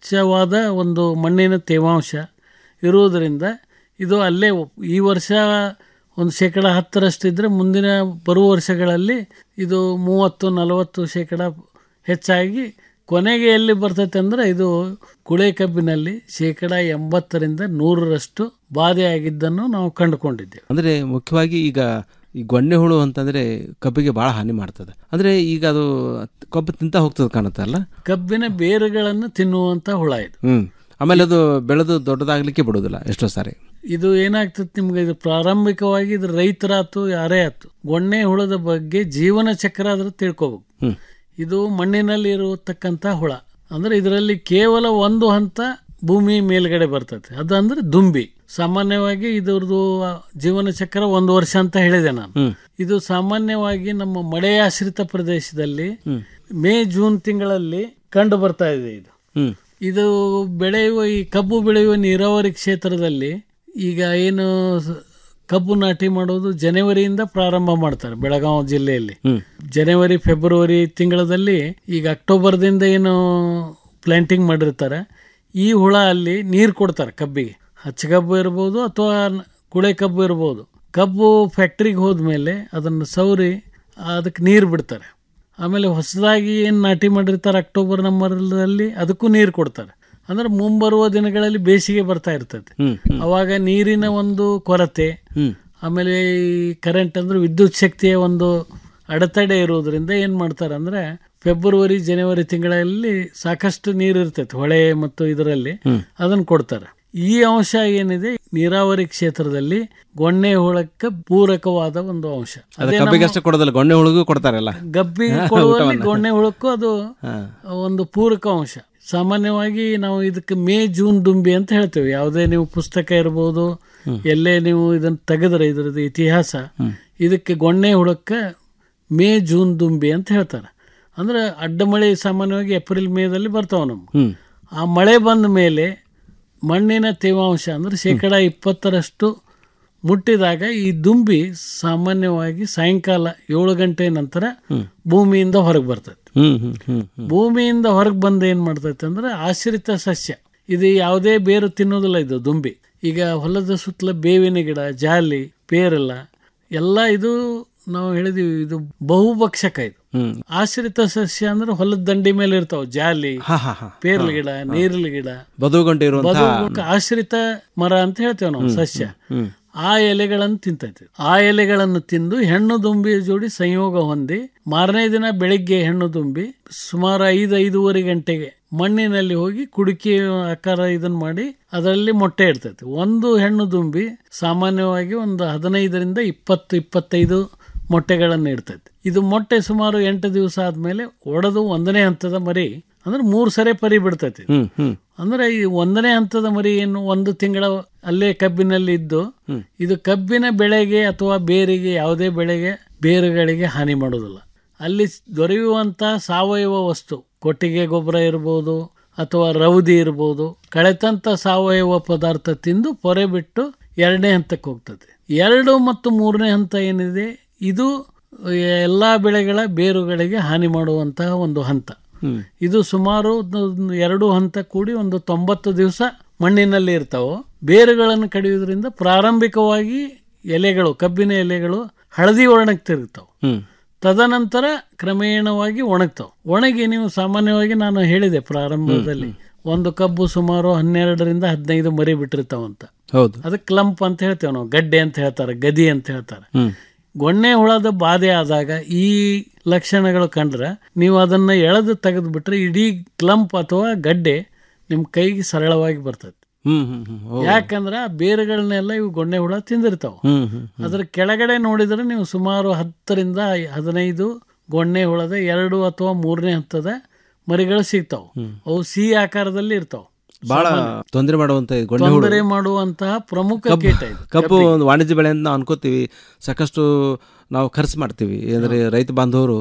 ಯಥೇಚ್ಛವಾದ ಒಂದು ಮಣ್ಣಿನ ತೇವಾಂಶ ಇರುವುದರಿಂದ ಇದು ಅಲ್ಲೇ ಈ ವರ್ಷ ಒಂದು ಶೇಕಡ ಹತ್ತರಷ್ಟಿದ್ರೆ ಮುಂದಿನ ಬರುವ ವರ್ಷಗಳಲ್ಲಿ ಇದು ಮೂವತ್ತು ನಲವತ್ತು ಶೇಕಡ ಹೆಚ್ಚಾಗಿ ಕೊನೆಗೆ ಎಲ್ಲಿ ಬರ್ತೈತೆ ಅಂದರೆ ಇದು ಕುಳೆ ಕಬ್ಬಿನಲ್ಲಿ ಶೇಕಡ ಎಂಬತ್ತರಿಂದ ನೂರರಷ್ಟು ಬಾಧೆ ಆಗಿದ್ದನ್ನು ನಾವು ಕಂಡುಕೊಂಡಿದ್ದೇವೆ ಅಂದರೆ ಮುಖ್ಯವಾಗಿ ಈಗ ಈ ಗೊಣ್ಣೆ ಹುಳು ಅಂತಂದ್ರೆ ಕಬ್ಬಿಗೆ ಬಹಳ ಹಾನಿ ಮಾಡ್ತದೆ ಅಂದ್ರೆ ಈಗ ಅದು ಕಬ್ಬು ತಿಂತ ಹೋಗ್ತದೆ ಕಾಣುತ್ತಲ್ಲ ಕಬ್ಬಿನ ಬೇರುಗಳನ್ನು ತಿನ್ನುವಂತ ಹುಳ ಇದು ಹ್ಮ್ ಆಮೇಲೆ ಅದು ಬೆಳೆದು ದೊಡ್ಡದಾಗ್ಲಿಕ್ಕೆ ಬಿಡೋದಿಲ್ಲ ಎಷ್ಟೋ ಸಾರಿ ಇದು ಏನಾಗ್ತದೆ ನಿಮ್ಗೆ ಇದು ಪ್ರಾರಂಭಿಕವಾಗಿ ಇದು ರೈತರಾತು ಯಾರೇ ಆತು ಗೊಣ್ಣೆ ಹುಳದ ಬಗ್ಗೆ ಜೀವನ ಚಕ್ರ ಆದ್ರೂ ತಿಳ್ಕೊಬೇಕು ಹ್ಮ್. ಇದು ಮಣ್ಣಿನಲ್ಲಿ ಇರತಕ್ಕಂಥ ಹುಳ ಅಂದ್ರೆ ಇದರಲ್ಲಿ ಕೇವಲ ಒಂದು ಹಂತ ಭೂಮಿ ಮೇಲ್ಗಡೆ ಬರ್ತದೆ ಅದಂದ್ರೆ ದುಂಬಿ ಸಾಮಾನ್ಯವಾಗಿ ಇದ್ರದ್ದು ಜೀವನ ಚಕ್ರ ಒಂದು ವರ್ಷ ಅಂತ ಹೇಳಿದೆ ನಾನು ಹ್ಮ್. ಇದು ಸಾಮಾನ್ಯವಾಗಿ ನಮ್ಮ ಮಳೆಯಾಶ್ರಿತ ಪ್ರದೇಶದಲ್ಲಿ ಮೇ ಜೂನ್ ತಿಂಗಳಲ್ಲಿ ಕಂಡು ಬರ್ತಾ ಇದೆ ಇದು ಹ್ಮ್ ಇದು ಬೆಳೆಯುವ ಈ ಕಬ್ಬು ಬೆಳೆಯುವ ನೀರಾವರಿ ಕ್ಷೇತ್ರದಲ್ಲಿ ಈಗ ಏನು ಸ- ಕಬ್ಬು ನಾಟಿ ಮಾಡೋದು ಜನವರಿಯಿಂದ ಪ್ರಾರಂಭ ಮಾಡ್ತಾರೆ ಬೆಳಗಾವಿ ಜಿಲ್ಲೆಯಲ್ಲಿ ಜನವರಿ ಫೆಬ್ರವರಿ ತಿಂಗಳಲ್ಲಿ ಈಗ ಅಕ್ಟೋಬರ್ದಿಂದ ಏನು ಪ್ಲಾಂಟಿಂಗ್ ಮಾಡಿರ್ತಾರೆ ಈ ಹುಳ ಅಲ್ಲಿ ನೀರು ಕೊಡ್ತಾರೆ ಕಬ್ಬಿಗೆ ಹಚ್ಚ ಕಬ್ಬು ಇರ್ಬೋದು ಅಥವಾ ನ- ಕುಳೆ ಕಬ್ಬು ಇರ್ಬೋದು ಕಬ್ಬು ಫ್ಯಾಕ್ಟ್ರಿಗೆ ಹೋದ್ಮೇಲೆ ಅದನ್ನು ಸೌರಿ ಅದಕ್ಕೆ ನೀರು ಬಿಡ್ತಾರೆ ಆಮೇಲೆ ಹೊಸದಾಗಿ ಏನು ನಾಟಿ ಮಾಡಿರ್ತಾರೆ ಅಕ್ಟೋಬರ್ ನಂಬರಲ್ಲಿ ಅದಕ್ಕೂ ನೀರು ಕೊಡ್ತಾರೆ ಅಂದ್ರೆ ಮುಂಬರುವ ದಿನಗಳಲ್ಲಿ ಬೇಸಿಗೆ ಬರ್ತಾ ಇರ್ತದೆ ಹ್ಮ್ ಅವಾಗ ನೀರಿನ ಒಂದು ಕೊರತೆ ಹ್ಮ್ ಆಮೇಲೆ ಈ ಕರೆಂಟ್ ಅಂದ್ರೆ ವಿದ್ಯುತ್ ಶಕ್ತಿಯ ಒಂದು ಅಡೆತಡೆ ಇರುವುದರಿಂದ ಏನು ಮಾಡ್ತಾರೆ ಅಂದ್ರೆ ಫೆಬ್ರವರಿ ಜನವರಿ ತಿಂಗಳಲ್ಲಿ ಸಾಕಷ್ಟು ನೀರು ಇರ್ತೈತೆ ಹೊಳೆ ಮತ್ತು ಇದರಲ್ಲಿ ಅದನ್ನು ಕೊಡ್ತಾರೆ ಈ ಅಂಶ ಏನಿದೆ ನೀರಾವರಿ ಕ್ಷೇತ್ರದಲ್ಲಿ ಗೊಣ್ಣೆ ಹುಳಕ್ಕೆ ಪೂರಕವಾದ ಒಂದು ಅಂಶ ಅದು ಅದೇ ಕಬ್ಬಿಗೆ ನಮ್ಮ ಅಷ್ಟೇ ಕೊಡೋದಿಲ್ಲ ಗೊಣ್ಣೆ ಹುಳುಗೂ ಕೊಡ್ತಾರಲ್ಲ ಗಬ್ಬಿ ಕೊಡುವಲ್ಲಿ ಊಟವನ್ನ. ಗೊಣ್ಣೆ ಹುಳಕ್ಕೂ ಅದು ಹಾ. ಒಂದು ಪೂರಕ ಅಂಶ ಸಾಮಾನ್ಯವಾಗಿ ನಾವು ಇದಕ್ಕೆ ಮೇ ಜೂನ್ ದುಂಬಿ ಅಂತ ಹೇಳ್ತೇವೆ ಯಾವುದೇ ನೀವು ಪುಸ್ತಕ ಇರ್ಬೋದು ಎಲ್ಲೇ ನೀವು ಇದನ್ನು ತೆಗೆದ್ರೆ ಇದ್ರದ್ದು ಇತಿಹಾಸ ಇದಕ್ಕೆ ಗೊಣ್ಣೆ ಹುಳಕ್ಕೆ ಮೇ ಜೂನ್ ದುಂಬಿ ಅಂತ ಹೇಳ್ತಾರೆ ಅಂದ್ರೆ ಅಡ್ಡ ಮಳೆ ಸಾಮಾನ್ಯವಾಗಿ ಏಪ್ರಿಲ್ ಮೇದಲ್ಲಿ ಬರ್ತಾವೆ ನಮ್ಗೆ ಹ್ಮ್ ಆ ಮಳೆ ಬಂದ ಮೇಲೆ ಮಣ್ಣಿನ ತೇವಾಂಶ ಅಂದ್ರೆ ಶೇಕಡ ಇಪ್ಪತ್ತರಷ್ಟು ಮುಟ್ಟಿದಾಗ ಈ ದುಂಬಿ ಸಾಮಾನ್ಯವಾಗಿ ಸಾಯಂಕಾಲ ಏಳು ಗಂಟೆ ನಂತರ ಭೂಮಿಯಿಂದ ಹೊರಗೆ ಬರ್ತದೆ ಹ್ಮ್ ಹ್ಮ್ ಹ್ಮ್ ಹ್ಮ್ ಭೂಮಿಯಿಂದ ಹೊರಗೆ ಬಂದು ಏನು ಮಾಡ್ತೈತೆ ಅಂದ್ರೆ ಆಶ್ರಿತ ಸಸ್ಯ ಇದು ಯಾವುದೇ ಬೇರು ತಿನ್ನೋದಿಲ್ಲ ಇದು ದುಂಬಿ ಈಗ ಹೊಲದ ಸುತ್ತಲ ಬೇವಿನ ಗಿಡ ಜಾಲಿ ಪೇರಲ ಎಲ್ಲ ಇದು ನಾವು ಹೇಳಿದೀವಿ ಇದು ಬಹುಭಕ್ಷಕ ಇದು ಹ್ಮ್ ಆಶ್ರಿತ ಸಸ್ಯ ಅಂದ್ರೆ ಹೊಲದ ದಂಡಿ ಮೇಲೆ ಇರ್ತಾವ ಜಾಲಿ ಹಾ ಹಾ ಹಾ ಪೇರ್ಲ ಗಿಡ ನೀರ್ಲ ಗಿಡ ಬದುಗಂಟೆ ಇರುವಂತಹ ಬದುಕು ಆಶ್ರಿತ ಮರ ಅಂತ ಹೇಳ್ತೇವೆ ನಾವು ಸಸ್ಯ ಹ್ಮ್ ಆ ಎಲೆಗಳನ್ನು ತಿಂತೈತೆ ಆ ಎಲೆಗಳನ್ನು ತಿಂದು ಹೆಣ್ಣು ದುಂಬಿಯ ಜೋಡಿ ಸಂಯೋಗ ಹೊಂದಿ ಮಾರನೇ ದಿನ ಬೆಳಿಗ್ಗೆ ಹೆಣ್ಣು ದುಂಬಿ ಸುಮಾರು ಐದು ಐದೂವರೆ ಗಂಟೆಗೆ ಮಣ್ಣಿನಲ್ಲಿ ಹೋಗಿ ಕುಡುಕಿ ಆಕಾರ ಇದನ್ನ ಮಾಡಿ ಅದರಲ್ಲಿ ಮೊಟ್ಟೆ ಇಡ್ತೈತೆ ಒಂದು ಹೆಣ್ಣು ದುಂಬಿ ಸಾಮಾನ್ಯವಾಗಿ ಒಂದು ಹದಿನೈದರಿಂದ ಇಪ್ಪತ್ತು ಇಪ್ಪತ್ತೈದು ಮೊಟ್ಟೆಗಳನ್ನು ಇಡ್ತೈತೆ ಇದು ಮೊಟ್ಟೆ ಸುಮಾರು ಎಂಟು ದಿವಸ ಆದ್ಮೇಲೆ ಒಡೆದು ಒಂದನೇ ಹಂತದ ಮರಿ ಅಂದ್ರೆ ಮೂರು ಸರಿ ಪರಿ ಬಿಡ್ತೈತಿ ಹ್ಮ್ ಹ್ಮ್ ಅಂದ್ರೆ ಈ ಒಂದನೇ ಹಂತದ ಮರಿ ಏನು ಒಂದು ತಿಂಗಳ ಅಲ್ಲೇ ಕಬ್ಬಿನಲ್ಲಿ ಇದ್ದು ಇದು ಕಬ್ಬಿನ ಬೆಳೆಗೆ ಅಥವಾ ಬೇರಿಗೆ ಯಾವುದೇ ಬೆಳೆಗೆ ಬೇರುಗಳಿಗೆ ಹಾನಿ ಮಾಡೋದಿಲ್ಲ ಅಲ್ಲಿ ದೊರೆಯುವಂತ ಸಾವಯವ ವಸ್ತು ಕೊಟ್ಟಿಗೆ ಗೊಬ್ಬರ ಇರ್ಬೋದು ಅಥವಾ ರೌದಿ ಇರ್ಬೋದು ಕಳೆತಂತ ಸಾವಯವ ಪದಾರ್ಥ ತಿಂದು ಪೊರೆ ಬಿಟ್ಟು ಎರಡನೇ ಹಂತಕ್ಕೆ ಹೋಗ್ತದೆ ಎರಡು ಮತ್ತು ಮೂರನೇ ಹಂತ ಏನಿದೆ ಇದು ಎಲ್ಲಾ ಬೆಳೆಗಳ ಬೇರುಗಳಿಗೆ ಹಾನಿ ಮಾಡುವಂತಹ ಒಂದು ಹಂತ ಹ್ಮ್ ಇದು ಸುಮಾರು ಒಂದು ಎರಡು ಹಂತ ಕೂಡಿ ಒಂದು ತೊಂಬತ್ತು ದಿವಸ ಮಣ್ಣಿನಲ್ಲಿ ಇರ್ತಾವೆ ಬೇರುಗಳನ್ನು ಕಡಿಯೋದ್ರಿಂದ ಪ್ರಾರಂಭಿಕವಾಗಿ ಎಲೆಗಳು ಕಬ್ಬಿನ ಎಲೆಗಳು ಹಳದಿ ವರ್ಣಕ್ಕೆ ತಿರುಗ್ತಾವೆ ಹ್ಮ್ ತದನಂತರ ಕ್ರಮೇಣವಾಗಿ ಒಣಗ್ತಾವೆ ಒಣಗಿ ನೀವು ಸಾಮಾನ್ಯವಾಗಿ ನಾನು ಹೇಳಿದೆ ಪ್ರಾರಂಭದಲ್ಲಿ ಒಂದು ಕಬ್ಬು ಸುಮಾರು ಹನ್ನೆರಡರಿಂದ ಹದಿನೈದು ಮರಿ ಬಿಟ್ಟಿರ್ತಾವಂತ ಹೌದು ಅದಕ್ಕೆ ಕ್ಲಂಪ್ ಅಂತ ಹೇಳ್ತೇವೆ ನಾವು ಗಡ್ಡೆ ಅಂತ ಹೇಳ್ತಾರೆ ಗದಿ ಅಂತ ಹೇಳ್ತಾರೆ ಹ್ಮ್ ಗೊಣ್ಣೆ ಹುಳದ ಬಾಧೆ ಆದಾಗ ಈ ಲಕ್ಷಣಗಳು ಕಂಡ್ರೆ ನೀವು ಅದನ್ನ ಎಳೆದು ತೆಗೆದು ಬಿಟ್ರೆ ಇಡೀ ಕ್ಲಂಪ್ ಅಥವಾ ಗಡ್ಡೆ ನಿಮ್ಮ ಕೈಗೆ ಸರಳವಾಗಿ ಬರ್ತದೆ ಹ್ಮ್ ಹ್ಮ್ ಹ್ಮ್ ಓ. ಯಾಕಂದ್ರೆ ಆ ಬೇರುಗಳನ್ನೆಲ್ಲ ಇವು ಗೊಣ್ಣೆ ಹುಳ ತಿಂದಿರ್ತಾವ ಹ್ಮ್ ಹ್ಮ್ ಅದ್ರ ಕೆಳಗಡೆ ನೋಡಿದ್ರೆ ನೀವು ಸುಮಾರು ಹತ್ತರಿಂದ ಹದಿನೈದು ಗೊಣ್ಣೆ ಹುಳದ ಎರಡು ಅಥವಾ ಮೂರನೇ ಹಂತದ ಮರಿಗಳು ಸಿಗ್ತಾವ ಅವು ಸಿ ಆಕಾರದಲ್ಲಿ ಇರ್ತಾವ ಬಹಳ ತೊಂದರೆ ಮಾಡುವಂತ ಈ ಗೊಣ್ಣೆ ಹುಳು ತೊಂದರೆ ಮಾಡುವಂತಹ ಪ್ರಮುಖ ಕಬ್ಬು ಕೀಟ ಇದು ಕಬ್ಬು ಒಂದು ವಾಣಿಜ್ಯ ಬೆಳೆ ಅಂತ ನಾವು ಅನ್ಕೋತೀವಿ ಸಾಕಷ್ಟು ನಾವು ಖರ್ಚು ಮಾಡ್ತೀವಿ ಅಂದರೆ ರೈತ ಬಾಂಧವರು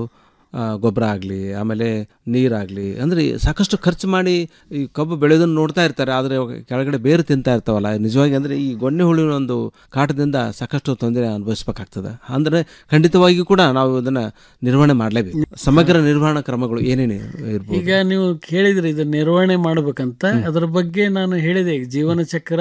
ಗೊಬ್ಬರ ಆಗಲಿ ಆಮೇಲೆ ನೀರಾಗಲಿ ಅಂದರೆ ಸಾಕಷ್ಟು ಖರ್ಚು ಮಾಡಿ ಈ ಕಬ್ಬು ಬೆಳೆಯೋದನ್ನು ನೋಡ್ತಾ ಇರ್ತಾರೆ ಆದರೆ ಕೆಳಗಡೆ ಬೇರು ತಿಂತಾ ಇರ್ತಾವಲ್ಲ ನಿಜವಾಗಿ ಅಂದರೆ ಈ ಗೊಣ್ಣೆ ಹುಳುವಿನ ಒಂದು ಕಾಟದಿಂದ ಸಾಕಷ್ಟು ತೊಂದರೆ ಅನುಭವಿಸ್ಬೇಕಾಗ್ತದೆ ಅಂದರೆ ಖಂಡಿತವಾಗಿಯೂ ಕೂಡ ನಾವು ಇದನ್ನು ನಿರ್ವಹಣೆ ಮಾಡಲೇಬೇಕು ಸಮಗ್ರ ನಿರ್ವಹಣಾ ಕ್ರಮಗಳು ಏನೇನು ಇರ್ಬೋದು ಈಗ ನೀವು ಕೇಳಿದ್ರಿ ಇದು ನಿರ್ವಹಣೆ ಮಾಡ್ಬೇಕಂತ ಅದ್ರ ಬಗ್ಗೆ ನಾನು ಹೇಳಿದೆ ಈಗ ಜೀವನ ಚಕ್ರ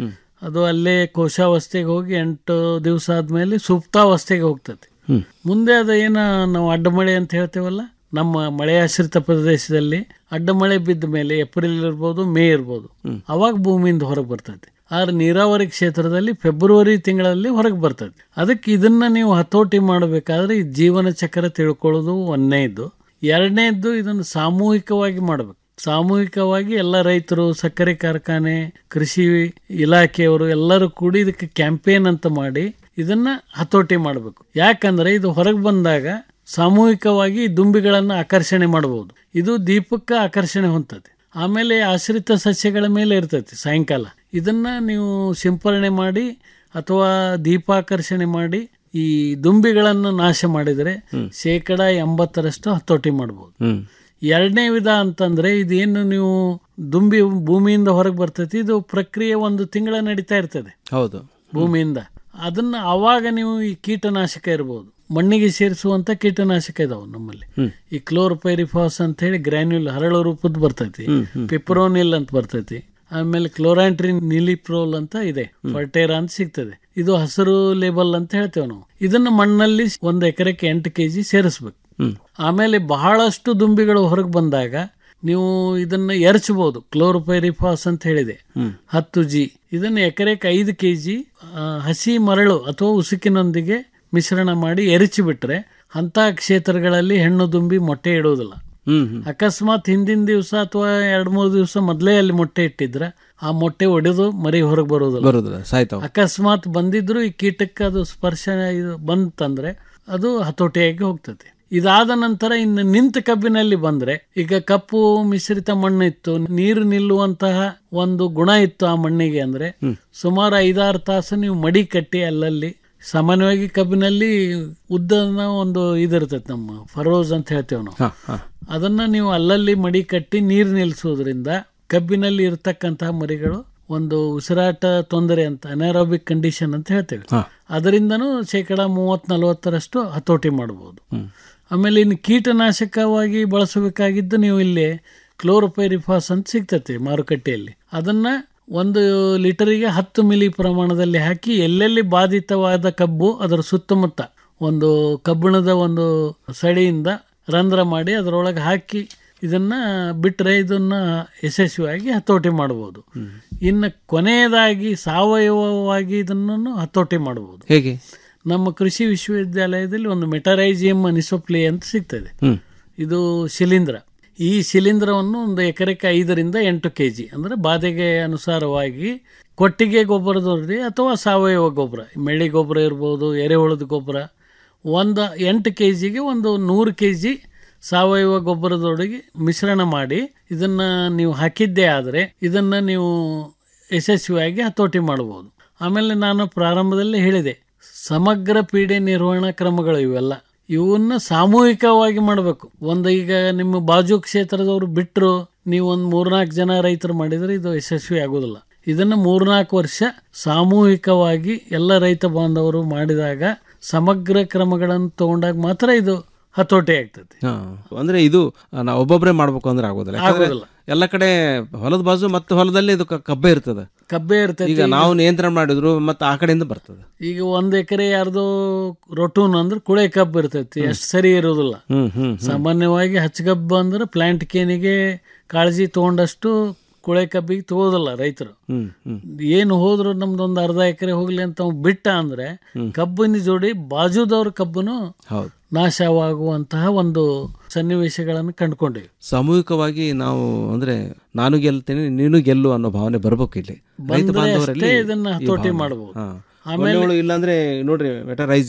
ಅದು ಅಲ್ಲೇ ಕೋಶಾವಸ್ಥೆಗೆ ಹೋಗಿ ಎಂಟು ದಿವಸ ಆದ್ಮೇಲೆ ಸುಪ್ತಾವಸ್ಥೆಗೆ ಹೋಗ್ತದೆ ಹ್ಮ್. ಮುಂದೆ ಅದು ಏನ ನಾವು ಅಡ್ಡಮಳೆ ಅಂತ ಹೇಳ್ತೇವಲ್ಲ ನಮ್ಮ ಮಳೆಯಾಶ್ರಿತ ಪ್ರದೇಶದಲ್ಲಿ ಅಡ್ಡಮಳೆ ಬಿದ್ದ ಮೇಲೆ ಏಪ್ರಿಲ್ ಇರ್ಬೋದು ಮೇ ಇರ್ಬೋದು ಅವಾಗ ಭೂಮಿಯಿಂದ ಹೊರಗೆ ಬರ್ತದೆ ಆದ್ರೆ ನೀರಾವರಿ ಕ್ಷೇತ್ರದಲ್ಲಿ ಫೆಬ್ರವರಿ ತಿಂಗಳಲ್ಲಿ ಹೊರಗೆ ಬರ್ತದೆ ಅದಕ್ಕೆ ಇದನ್ನ ನೀವು ಹತೋಟಿ ಮಾಡಬೇಕಾದ್ರೆ ಈ ಜೀವನ ಚಕ್ರ ತಿಳ್ಕೊಳ್ಳೋದು ಒಂದನೇದು ಎರಡನೇದ್ದು ಇದನ್ನು ಸಾಮೂಹಿಕವಾಗಿ ಮಾಡಬೇಕು ಸಾಮೂಹಿಕವಾಗಿ ಎಲ್ಲ ರೈತರು ಸಕ್ಕರೆ ಕಾರ್ಖಾನೆ ಕೃಷಿ ಇಲಾಖೆಯವರು ಎಲ್ಲರೂ ಕೂಡಿ ಇದಕ್ಕೆ ಕ್ಯಾಂಪೇನ್ ಅಂತ ಮಾಡಿ ಇದನ್ನ ಹತೋಟಿ ಮಾಡಬೇಕು ಯಾಕಂದ್ರೆ ಇದು ಹೊರಗೆ ಬಂದಾಗ ಸಾಮೂಹಿಕವಾಗಿ ದುಂಬಿಗಳನ್ನು ಆಕರ್ಷಣೆ ಮಾಡಬಹುದು ಇದು ದೀಪಕ್ಕೆ ಆಕರ್ಷಣೆ ಹೊಂತದೆ ಆಮೇಲೆ ಆಶ್ರಿತ ಸಸ್ಯಗಳ ಮೇಲೆ ಇರ್ತೈತಿ ಸಾಯಂಕಾಲ ಇದನ್ನ ನೀವು ಸಿಂಪರಣೆ ಮಾಡಿ ಅಥವಾ ದೀಪಾಕರ್ಷಣೆ ಮಾಡಿ ಈ ದುಂಬಿಗಳನ್ನು ನಾಶ ಮಾಡಿದರೆ ಶೇಕಡ ಎಂಬತ್ತರಷ್ಟು ಹತೋಟಿ ಮಾಡಬಹುದು ಹ್ಮ್ ಎರಡನೇ ವಿಧ ಅಂತಂದ್ರೆ ಇದೇನು ನೀವು ದುಂಬಿ ಭೂಮಿಯಿಂದ ಹೊರಗೆ ಬರ್ತೈತಿ ಇದು ಪ್ರಕ್ರಿಯೆ ಒಂದು ತಿಂಗಳ ನಡೀತಾ ಇರ್ತದೆ ಹೌದು ಭೂಮಿಯಿಂದ ಅದನ್ನ ಅವಾಗ ನೀವು ಈ ಕೀಟನಾಶಕ ಇರಬಹುದು ಮಣ್ಣಿಗೆ ಸೇರಿಸುವಂತ ಕೀಟನಾಶಕ ಇದಾವೆ ನಮ್ಮಲ್ಲಿ ಹ್ಮ್. ಈ ಕ್ಲೋರ್ಪೈರಿಫಾಸ್ ಅಂತ ಹೇಳಿ ಗ್ರ್ಯಾನ್ಯುಲ್ ಹರಳು ರೂಪದ ಬರ್ತೈತಿ ಹ್ಮ್, ಹ್ಮ್. ಪಿಪ್ರೋನಿಲ್ ಅಂತ ಬರ್ತೈತಿ ಆಮೇಲೆ ಕ್ಲೋರಾಂಟ್ರಿನ್ ನಿಲಿಪ್ರೋಲ್ ಅಂತ ಇದೆ ಫರ್ಟೇರಾ ಅಂತ ಸಿಗ್ತದೆ ಇದು ಹಸಿರು ಲೇಬಲ್ ಅಂತ ಹೇಳ್ತೇವೆ ನಾವು ಇದನ್ನ ಮಣ್ಣಲ್ಲಿ ಒಂದ್ ಎಕರೆಗೆ ಎಂಟು ಕೆಜಿ ಸೇರಿಸ್ಬೇಕು ಹ್ಮ್. ಆಮೇಲೆ ಬಹಳಷ್ಟು ದುಂಬಿಗಳು ಹೊರಗೆ ಬಂದಾಗ ನೀವು ಇದನ್ನ ಎರಚಬಹುದು ಕ್ಲೋರೋಪೈರಿಫಾಸ್ ಅಂತ ಹೇಳಿದೆ ಹ್ಮ್. ಹತ್ತು ಜಿ ಇದನ್ನ ಎಕರೆಗೆ ಐದು ಕೆ ಜಿ ಹಸಿ ಮರಳು ಅಥವಾ ಉಸುಕಿನೊಂದಿಗೆ ಮಿಶ್ರಣ ಮಾಡಿ ಎರಚಿ ಬಿಟ್ರೆ ಅಂತ ಕ್ಷೇತ್ರಗಳಲ್ಲಿ ಹೆಣ್ಣು ದುಂಬಿ ಮೊಟ್ಟೆ ಇಡುವುದಿಲ್ಲ ಹ್ಮ್ ಹ್ಮ್ ಅಕಸ್ಮಾತ್ ಹಿಂದಿನ ದಿವಸ ಅಥವಾ ಎರಡ್ ಮೂರು ದಿವಸ ಮೊದಲೇ ಅಲ್ಲಿ ಮೊಟ್ಟೆ ಇಟ್ಟಿದ್ರೆ ಆ ಮೊಟ್ಟೆ ಒಡೆದು ಮರಿ ಹೊರಗೆ ಬರೋದಿಲ್ಲ ಬರೋದಿಲ್ಲ ಸಾಯ್ತಾವ ಅಕಸ್ಮಾತ್ ಬಂದಿದ್ರು ಈ ಕೀಟಕ್ಕೆ ಅದು ಸ್ಪರ್ಶ ಇದು ಬಂತಂದ್ರೆ ಅದು ಹತೋಟಿಯಾಗಿ ಹೋಗ್ತದೆ ಇದಾದ ನಂತರ ಇನ್ನು ನಿಂತ ಕಬ್ಬಿನಲ್ಲಿ ಬಂದ್ರೆ ಈಗ ಕಪ್ಪು ಮಿಶ್ರಿತ ಮಣ್ಣು ಇತ್ತು ನೀರು ನಿಲ್ಲುವಂತಹ ಒಂದು ಗುಣ ಇತ್ತು ಆ ಮಣ್ಣಿಗೆ ಅಂದ್ರೆ ಸುಮಾರು ಐದಾರು ತಾಸು ನೀವು ಮಡಿ ಕಟ್ಟಿ ಅಲ್ಲಲ್ಲಿ ಸಾಮಾನ್ಯವಾಗಿ ಕಬ್ಬಿನಲ್ಲಿ ಉದ್ದನ ಒಂದು ಇದಿರ್ತೈತೆ ನಮ್ಮ ಫರೋಸ್ ಅಂತ ಹೇಳ್ತೇವೆ ನಾವು ಹಾ ಹಾ ಅದನ್ನ ನೀವು ಅಲ್ಲಲ್ಲಿ ಮಡಿ ಕಟ್ಟಿ ನೀರು ನಿಲ್ಲಿಸೋದ್ರಿಂದ ಕಬ್ಬಿನಲ್ಲಿ ಇರತಕ್ಕಂತಹ ಮರಿಗಳು ಒಂದು ಉಸಿರಾಟ ತೊಂದರೆ ಅಂತ ಅನಾರೋಬಿಕ್ ಕಂಡೀಷನ್ ಅಂತ ಹೇಳ್ತೇವೆ ಹಾ. ಅದರಿಂದನೂ ಶೇಕಡ ಮೂವತ್ ನಲವತ್ತರಷ್ಟು ಹತೋಟಿ ಮಾಡಬಹುದು ಆಮೇಲೆ ಇನ್ನು ಕೀಟನಾಶಕವಾಗಿ ಬಳಸಬೇಕಾಗಿದ್ದು ನೀವು ಇಲ್ಲಿ ಕ್ಲೋರೋಪೈರಿಫಾಸ್ ಅಂತ ಸಿಗ್ತತೆ ಮಾರುಕಟ್ಟೆಯಲ್ಲಿ ಅದನ್ನ ಒಂದು ಲೀಟರಿಗೆ ಹತ್ತು ಮಿಲಿ ಪ್ರಮಾಣದಲ್ಲಿ ಹಾಕಿ ಎಲ್ಲೆಲ್ಲಿ ಬಾಧಿತವಾದ ಕಬ್ಬು ಅದರ ಸುತ್ತಮುತ್ತ ಒಂದು ಕಬ್ಬಿಣದ ಒಂದು ಸಡಿಯಿಂದ ರಂಧ್ರ ಮಾಡಿ ಅದರೊಳಗೆ ಹಾಕಿ ಇದನ್ನ ಬಿಟ್ಟರೆ ಇದನ್ನ ಯಶಸ್ವಿಯಾಗಿ ಹತೋಟಿ ಮಾಡಬಹುದು ಇನ್ನು ಕೊನೆಯದಾಗಿ ಸಾವಯವವಾಗಿ ಇದನ್ನು ಹತೋಟಿ ಮಾಡಬಹುದು ಹೇಗೆ ನಮ್ಮ ಕೃಷಿ ವಿಶ್ವವಿದ್ಯಾಲಯದಲ್ಲಿ ಒಂದು ಮೆಟರೈಜಿಯಂ ಅನಿಸೋಪ್ಲಿ ಅಂತ ಸಿಗ್ತದೆ ಹ್ಮ್ ಇದು ಶಿಲೀಂಧ್ರ ಈ ಶಿಲೀಂಧ್ರವನ್ನು ಒಂದು ಎಕರೆಗೆ ಐದರಿಂದ ಎಂಟು ಕೆ ಜಿ ಅಂದರೆ ಬಾಧೆಗೆ ಅನುಸಾರವಾಗಿ ಕೊಟ್ಟಿಗೆ ಗೊಬ್ಬರದವ್ರಿ ಅಥವಾ ಸಾವಯವ ಗೊಬ್ಬರ ಮೆಳ್ಳಿ ಗೊಬ್ಬರ ಇರ್ಬೋದು ಎರೆಹುಳದ ಗೊಬ್ಬರ ಒಂದು ಎಂಟು ಕೆ ಜಿಗೆ ಒಂದು ನೂರು ಕೆ ಜಿ ಸಾವಯವ ಗೊಬ್ಬರದೊಳಗೆ ಮಿಶ್ರಣ ಮಾಡಿ ಇದನ್ನ ನೀವು ಹಾಕಿದ್ದೇ ಆದರೆ ಇದನ್ನ ನೀವು ಯಶಸ್ವಿಯಾಗಿ ಹತೋಟಿ ಮಾಡಬಹುದು ಆಮೇಲೆ ನಾನು ಪ್ರಾರಂಭದಲ್ಲಿ ಹೇಳಿದೆ ಸಮಗ್ರ ಪೀಡೆ ನಿರ್ವಹಣಾ ಕ್ರಮಗಳು ಇವೆಲ್ಲ ಇವನ್ನ ಸಾಮೂಹಿಕವಾಗಿ ಮಾಡಬೇಕು ಒಂದು ಈಗ ನಿಮ್ಮ ಬಾಜು ಕ್ಷೇತ್ರದವರು ಬಿಟ್ಟರು ನೀವು ಒಂದು ಮೂರ್ನಾಲ್ಕು ಜನ ರೈತರು ಮಾಡಿದ್ರೆ ಇದು ಯಶಸ್ವಿ ಆಗೋದಿಲ್ಲ ಇದನ್ನು ಮೂರ್ನಾಲ್ಕು ವರ್ಷ ಸಾಮೂಹಿಕವಾಗಿ ಎಲ್ಲ ರೈತ ಬಾಂಧವರು ಮಾಡಿದಾಗ ಸಮಗ್ರ ಕ್ರಮಗಳನ್ನು ತಗೊಂಡಾಗ ಮಾತ್ರ ಇದು ಹತೋಟಿ ಆಗ್ತದೆ ಹಾ ಅಂದ್ರೆ ಇದು ನಾವು ಒಬ್ಬೊಬ್ಬರೇ ಮಾಡ್ಬೇಕು ಅಂದ್ರೆ ಆಗೋದಿಲ್ಲ ಯಾಕಂದ್ರೆ ಆಗೋದಿಲ್ಲ. ಎಲ್ಲ ಕಡೆ ಹೊಲದ ಬಾಜು ಮತ್ತೆ ಹೊಲದಲ್ಲಿ ಇದು ಕ- ಕಬ್ಬೆ ಇರ್ತದೆ ಕಬ್ಬೆ ಇರ್ತೈತಿ ಈಗ ನಾವು ನಿಯಂತ್ರಣ ಮಾಡಿದ್ರು ಮತ್ತೆ ಆ ಕಡೆಯಿಂದ ಬರ್ತದೆ ಈಗ ಒಂದ್ ಎಕರೆ ಯಾರ್ದೋ ರೊಟೂನ್ ಅಂದ್ರೆ ಕುಳೆ ಕಬ್ಬು ಇರ್ತೈತಿ ಅಷ್ಟು ಸರಿ ಇರೋದಿಲ್ಲ ಹ್ಮ್ ಹ್ಮ್ ಹ್ಮ್. ಸಾಮಾನ್ಯವಾಗಿ ಹಚ್ಚಗಬ್ಬು ಅಂದ್ರೆ ಪ್ಲಾಂಟ್ ಕೇನಿಗೆ ಕಾಳಜಿ ತಗೊಂಡಷ್ಟು ಕುಳೆ ಕಬ್ಬಿಗೆ ತಗೋದಿಲ್ಲ ರೈತರು ಹ್ಮ್ ಹ್ಮ್ ಏನು ಹೋದ್ರು ನಮ್ದೊಂದು ಅರ್ಧ ಎಕರೆ ಹೋಗ್ಲಿ ಅಂತ ಅವ್ನು ಬಿಟ್ಟ ಅಂದ್ರೆ ಕಬ್ಬಿನ ಜೋಡಿ ಬಾಜುದವ್ರ ಕಬ್ಬನು ಹೌದು ನಾಶವಾಗುವಂತಹ ಒಂದು ಸನ್ನಿವೇಶಗಳನ್ನು ಕಂಡುಕೊಂಡಿವಿ ಸಾಮೂಹಿಕವಾಗಿ ನಾವು ಅಂದ್ರೆ ನಾನು ಗೆಲ್ತೇನೆ ನೀನು ಗೆಲ್ಲು ಅನ್ನೋ ಭಾವನೆ ಬರ್ಬೇಕು ಇಲ್ಲಿ ರೈತ ಬಂದ್ರೆ ಬಾಂಧವರಲ್ಲಿ ಅಷ್ಟೇ ಇದನ್ನ ಈ ಹತೋಟಿ ಭಾವನೆ. ಮಾಡ್ಬೋದು. ಹಾ. ಆಮೇಲೆ- ಮೊನ್ನೆಗಳು ಇಲ್ಲಾಂದ್ರೆ ನೋಡ್ರಿ ಮೆಟರೈಸಿಯಂ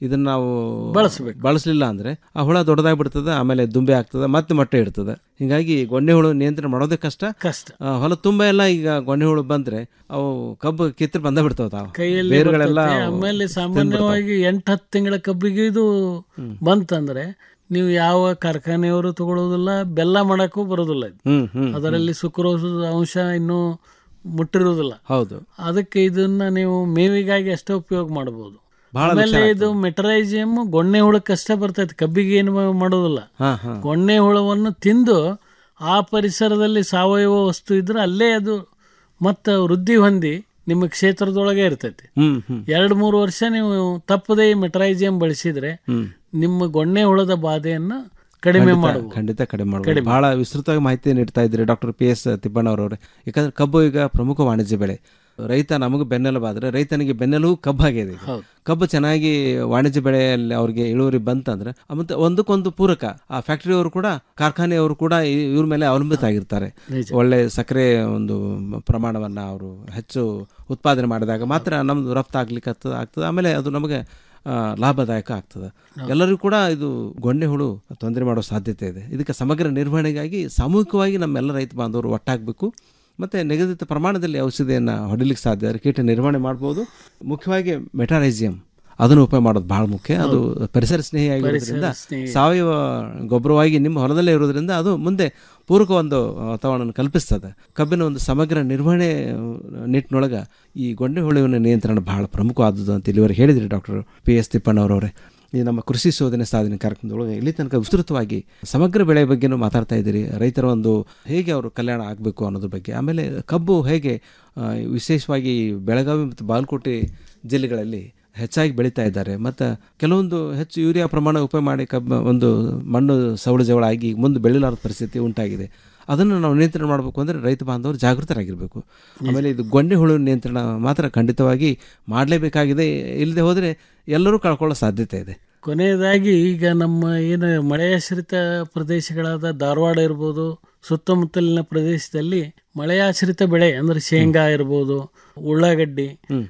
ಇದನ್ನ ನಾವು ಬಳಸ್ಬೇಕು. ಬಳಸಲಿಲ್ಲ ಅಂದ್ರೆ ಆ ಹುಳ ದೊಡ್ಡದಾಗಿ ಬಿಡ್ತದೆ ಆಮೇಲೆ ದುಂಬೆ ಆಗ್ತದೆ ಮತ್ತೆ ಮೊಟ್ಟೆ ಇಡ್ತದೆ ಹಿಂಗಾಗಿ ಗೊಣ್ಣೆ ಹುಳು ನಿಯಂತ್ರಣ ಮಾಡೋದೇ ಕಷ್ಟ ಕಷ್ಟ ಆ, ಹೊಲ ತುಂಬ ಎಲ್ಲ ಈಗ ಗೊಣ್ಣೆ ಹುಳು ಬಂದ್ರೆ ಅವು ಕಬ್ಬು ಕಿತ್ತರ ಬಂದ ಬಿಡ್ತಾವ ತಾವು ಕೈಯಲ್ಲಿ ಬೇರುಗಳೆಲ್ಲ ಬರ್ತೈತೆ. ಆಮೇಲೆ ಸಾಮಾನ್ಯವಾಗಿ ಎಂಟು ಹತ್ತು ತಿಂಗಳ ಕಬ್ಬಿಗೆ ಇದು ಬಂತಂದ್ರೆ ನೀವು ಯಾವ ಕಾರ್ಖಾನೆಯವರು ತಗೊಳ್ಳೋದಿಲ್ಲ ಬೆಲ್ಲ ಮಾಡಕ್ಕೂ ಬರೋದಿಲ್ಲ ಇದು. ಹ್ಮ್ ಹ್ಮ್ ಅದರಲ್ಲಿ ಸುಕ್ರೋಸದ ಅಂಶ ಇನ್ನೂ ಮುಟ್ಟಿರೋದಿಲ್ಲ ಹೌದು ಅದಕ್ಕೆ ಇದನ್ನ ನೀವು ಮೇವಿಗಾಗಿ ಅಷ್ಟೇ ಉಪಯೋಗ ಮಾಡಬಹುದು ಬಹಳ ಆಮೇಲೆ ವಿಚಾರ ಇದು ಮೆಟರೈಸಿಯಂ ಗೊಣ್ಣೆ ಹುಳಕ್ಕಷ್ಟೇ ಬರ್ತೈತೆ ಕಬ್ಬಿಗೆ ಏನು ಮಾಡೋದಿಲ್ಲ ಹಾ ಹಾ ಗೊಣ್ಣೆ ಹುಳವನ್ನು ತಿಂದು ಆ ಪರಿಸರದಲ್ಲಿ ಸಾವಯವ ವಸ್ತು ಇದ್ರೆ ಅಲ್ಲೇ ಅದು ಮತ್ತೆ ವೃದ್ಧಿ ಹೊಂದಿ ನಿಮ್ಮ ಕ್ಷೇತ್ರದೊಳಗೆ ಇರ್ತೈತಿ ಹ್ಮ್ ಹ್ಮ್ ಎರಡು ಮೂರು ವರ್ಷ ನೀವು ತಪ್ಪದೇ ಮೆಟ್ರೈಜಿಯಂ ಬಳಸಿದ್ರೆ ಹ್ಮ್ ನಿಮ್ಮ ಗೊಣ್ಣೆ ಹುಳದ ಬಾಧೆಯನ್ನು ಕಡಿಮೆ ಖಂಡಿತ- ಮಾಡಬಹುದು ಖಂಡಿತ ಕಡಿಮೆ ಮಾಡಬಹುದು ಬಹಳ ವಿಸ್ತೃತವಾಗಿ ಮಾಹಿತಿ ನೀಡ್ತಾ ಇದ್ದೀರಿ ಡಾಕ್ಟರ್ ಪಿ ಎಸ್ ತಿಪ್ಪಣ್ಣವರವರೇ ಯಾಕಂದ್ರೆ ಕಬ್ಬು ಈಗ ಪ್ರಮುಖ ವಾಣಿಜ್ಯ ಬೆಳೆ ರೈತ ನಮಗೆ ಬೆನ್ನೆಲುಬಾದ್ರೆ ರೈತನಿಗೆ ಬೆನ್ನೆಲುಬು ಕಬ್ಬು ಆಗಿದೆ ಈಗ. ಹೌದು. ಕಬ್ಬು ಚೆನ್ನಾಗಿ ವಾಣಿಜ್ಯ ಬೆಳೆಯಲ್ಲಿ ಅವ್ರಿಗೆ ಇಳುವರಿ ಬಂತಂದ್ರೆ ಮತ್ತೆ ಒಂದಕ್ಕೊಂದು ಪೂರಕ ಆ ಫ್ಯಾಕ್ಟರಿಯವರು ಕೂಡ ಕಾರ್ಖಾನೆಯವರು ಕೂಡ ಇ- ಇವ್ರ ಮೇಲೆ ಅವಲಂಬಿತ ಆಗಿರ್ತಾರೆ ನಿಜ. ಒಳ್ಳೆ ಸಕ್ಕರೆ ಒಂದು ಪ್ರಮಾಣವನ್ನ ಅವರು ಹೆಚ್ಚು ಉತ್ಪಾದನೆ ಮಾಡಿದಾಗ ಮಾತ್ರ ನಮ್ದು ರಫ್ತು ಆಗ್ಲಿಕ್ಕೆ ಆಗ್ತದೆ ಆಗ್ತದೆ ಆಮೇಲೆ ಅದು ನಮಗೆ ಆ, ಲಾಭದಾಯಕ ಆಗ್ತದೆ ಎಲ್ಲರಿಗೂ ಕೂಡ ಇದು ಗೊಂಡೆ ಹುಳು ತೊಂದರೆ ಮಾಡೋ ಸಾಧ್ಯತೆ ಇದೆ ಇದಕ್ಕೆ ಸಮಗ್ರ ನಿರ್ವಹಣೆಗಾಗಿ ಸಾಮೂಹಿಕವಾಗಿ ನಮ್ಮೆಲ್ಲ ರೈತ ಬಾಂಧವರು ಒಟ್ಟಾಗಬೇಕು ಮತ್ತು ನಿಗದಿತ ಪ್ರಮಾಣದಲ್ಲಿ ಔಷಧಿಯನ್ನು ಹೊಡಿಲಿಕ್ಕೆ ಸಾಧ್ಯ ಆದರೆ ಕೀಟ ನಿರ್ವಹಣೆ ಮಾಡ್ಬೋದು ಮುಖ್ಯವಾಗಿ ಮೆಟಾರೈಸಿಯಂ ಅದನ್ನು ಉಪಯೋಗ ಮಾಡೋದು ಬಹಳ ಮುಖ್ಯ ಅದು ಪರಿಸರ ಸ್ನೇಹಿಯಾಗಿರೋದ್ರಿಂದ ಪರಿಸರ ಸ್ನೇಹಿ. ಸಾವಯವ ಗೊಬ್ಬರವಾಗಿ ನಿಮ್ಮ ಹೊಲದಲ್ಲೇ ಇರೋದ್ರಿಂದ ಅದು ಮುಂದೆ ಪೂರಕ ಒಂದು ವಾತಾವರಣ ಕಲ್ಪಿಸ್ತದೆ ಕಬ್ಬಿನ ಒಂದು ಸಮಗ್ರ ನಿರ್ವಹಣೆ ನಿಟ್ಟಿನೊಳಗೆ ಈ ಗೊಂಡೆ ಹುಳುವಿನ ನಿಯಂತ್ರಣ ಬಹಳ ಪ್ರಮುಖವಾದದ್ದು ಅಂತ ಇಲ್ಲಿವರೆಗೆ ಹೇಳಿದ್ರಿ ಡಾಕ್ಟರ್ ಪಿ ಎಸ್ ತಿಪ್ಪಣ್ಣವರವರೇ ಈ ನಮ್ಮ ಕೃಷಿ ಶೋಧನೆ ಸಾಧನೆ ಕಾರ್ಯಕ್ರಮದೊಳಗೆ ಇಲ್ಲಿ ತನಕ ವಿಸ್ತೃತವಾಗಿ ಸಮಗ್ರ ಬೆಳೆ ಬಗ್ಗೆನೂ ಮಾತಾಡ್ತಾ ಇದ್ದೀರಿ ರೈತರ ಒಂದು ಹೇಗೆ ಅವರು ಕಲ್ಯಾಣ ಆಗಬೇಕು ಅನ್ನೋದ್ರ ಬಗ್ಗೆ ಆಮೇಲೆ ಕಬ್ಬು ಹೇಗೆ ಆ, ವಿಶೇಷವಾಗಿ ಬೆಳಗಾವಿ ಮತ್ತು ಬಾಗಲಕೋಟೆ ಜಿಲ್ಲೆಗಳಲ್ಲಿ ಹೆಚ್ಚಾಗಿ ಬೆಳೀತಾ ಇದ್ದಾರೆ ಮತ್ತು ಕೆಲವೊಂದು ಹೆಚ್ಚು ಯೂರಿಯಾ ಪ್ರಮಾಣ ಉಪಯೋಗ ಮಾಡಿ ಕಬ್ಬ ಒಂದು ಮಣ್ಣು ಸವಳು ಜವಳ ಆಗಿ ಮುಂದೆ ಬೆಳಿಲಾರದ ಪರಿಸ್ಥಿತಿ ಉಂಟಾಗಿದೆ ಅದನ್ನು ನಾವು ನಿಯಂತ್ರಣ ಮಾಡಬೇಕು ಅಂದರೆ ರೈತ ಬಾಂಧವರು ಜಾಗೃತರಾಗಿರಬೇಕು ಆಮೇಲೆ ಇದು ಗೊಂಡೆ ಹುಳು ನಿಯಂತ್ರಣ ಮಾತ್ರ ಖಂಡಿತವಾಗಿ ಮಾಡಲೇಬೇಕಾಗಿದೆ ಇಲ್ಲದೆ ಹೋದರೆ ಎಲ್ಲರೂ ಕಳ್ಕೊಳ್ಳೋ ಸಾಧ್ಯತೆ ಇದೆ ಕೊನೆಯದಾಗಿ ಈಗ ನಮ್ಮ ಏನು ಮಳೆಯಾಶ್ರಿತ ಪ್ರದೇಶಗಳಾದ ಧಾರವಾಡ ಇರ್ಬೋದು ಸುತ್ತಮುತ್ತಲಿನ ಪ್ರದೇಶದಲ್ಲಿ ಮಳೆಯಾಶ್ರಿತ ಬೆಳೆ ಅಂದ್ರೆ ಶೇಂಗಾ ಇರ್ಬೋದು ಉಳ್ಳಾಗಡ್ಡಿ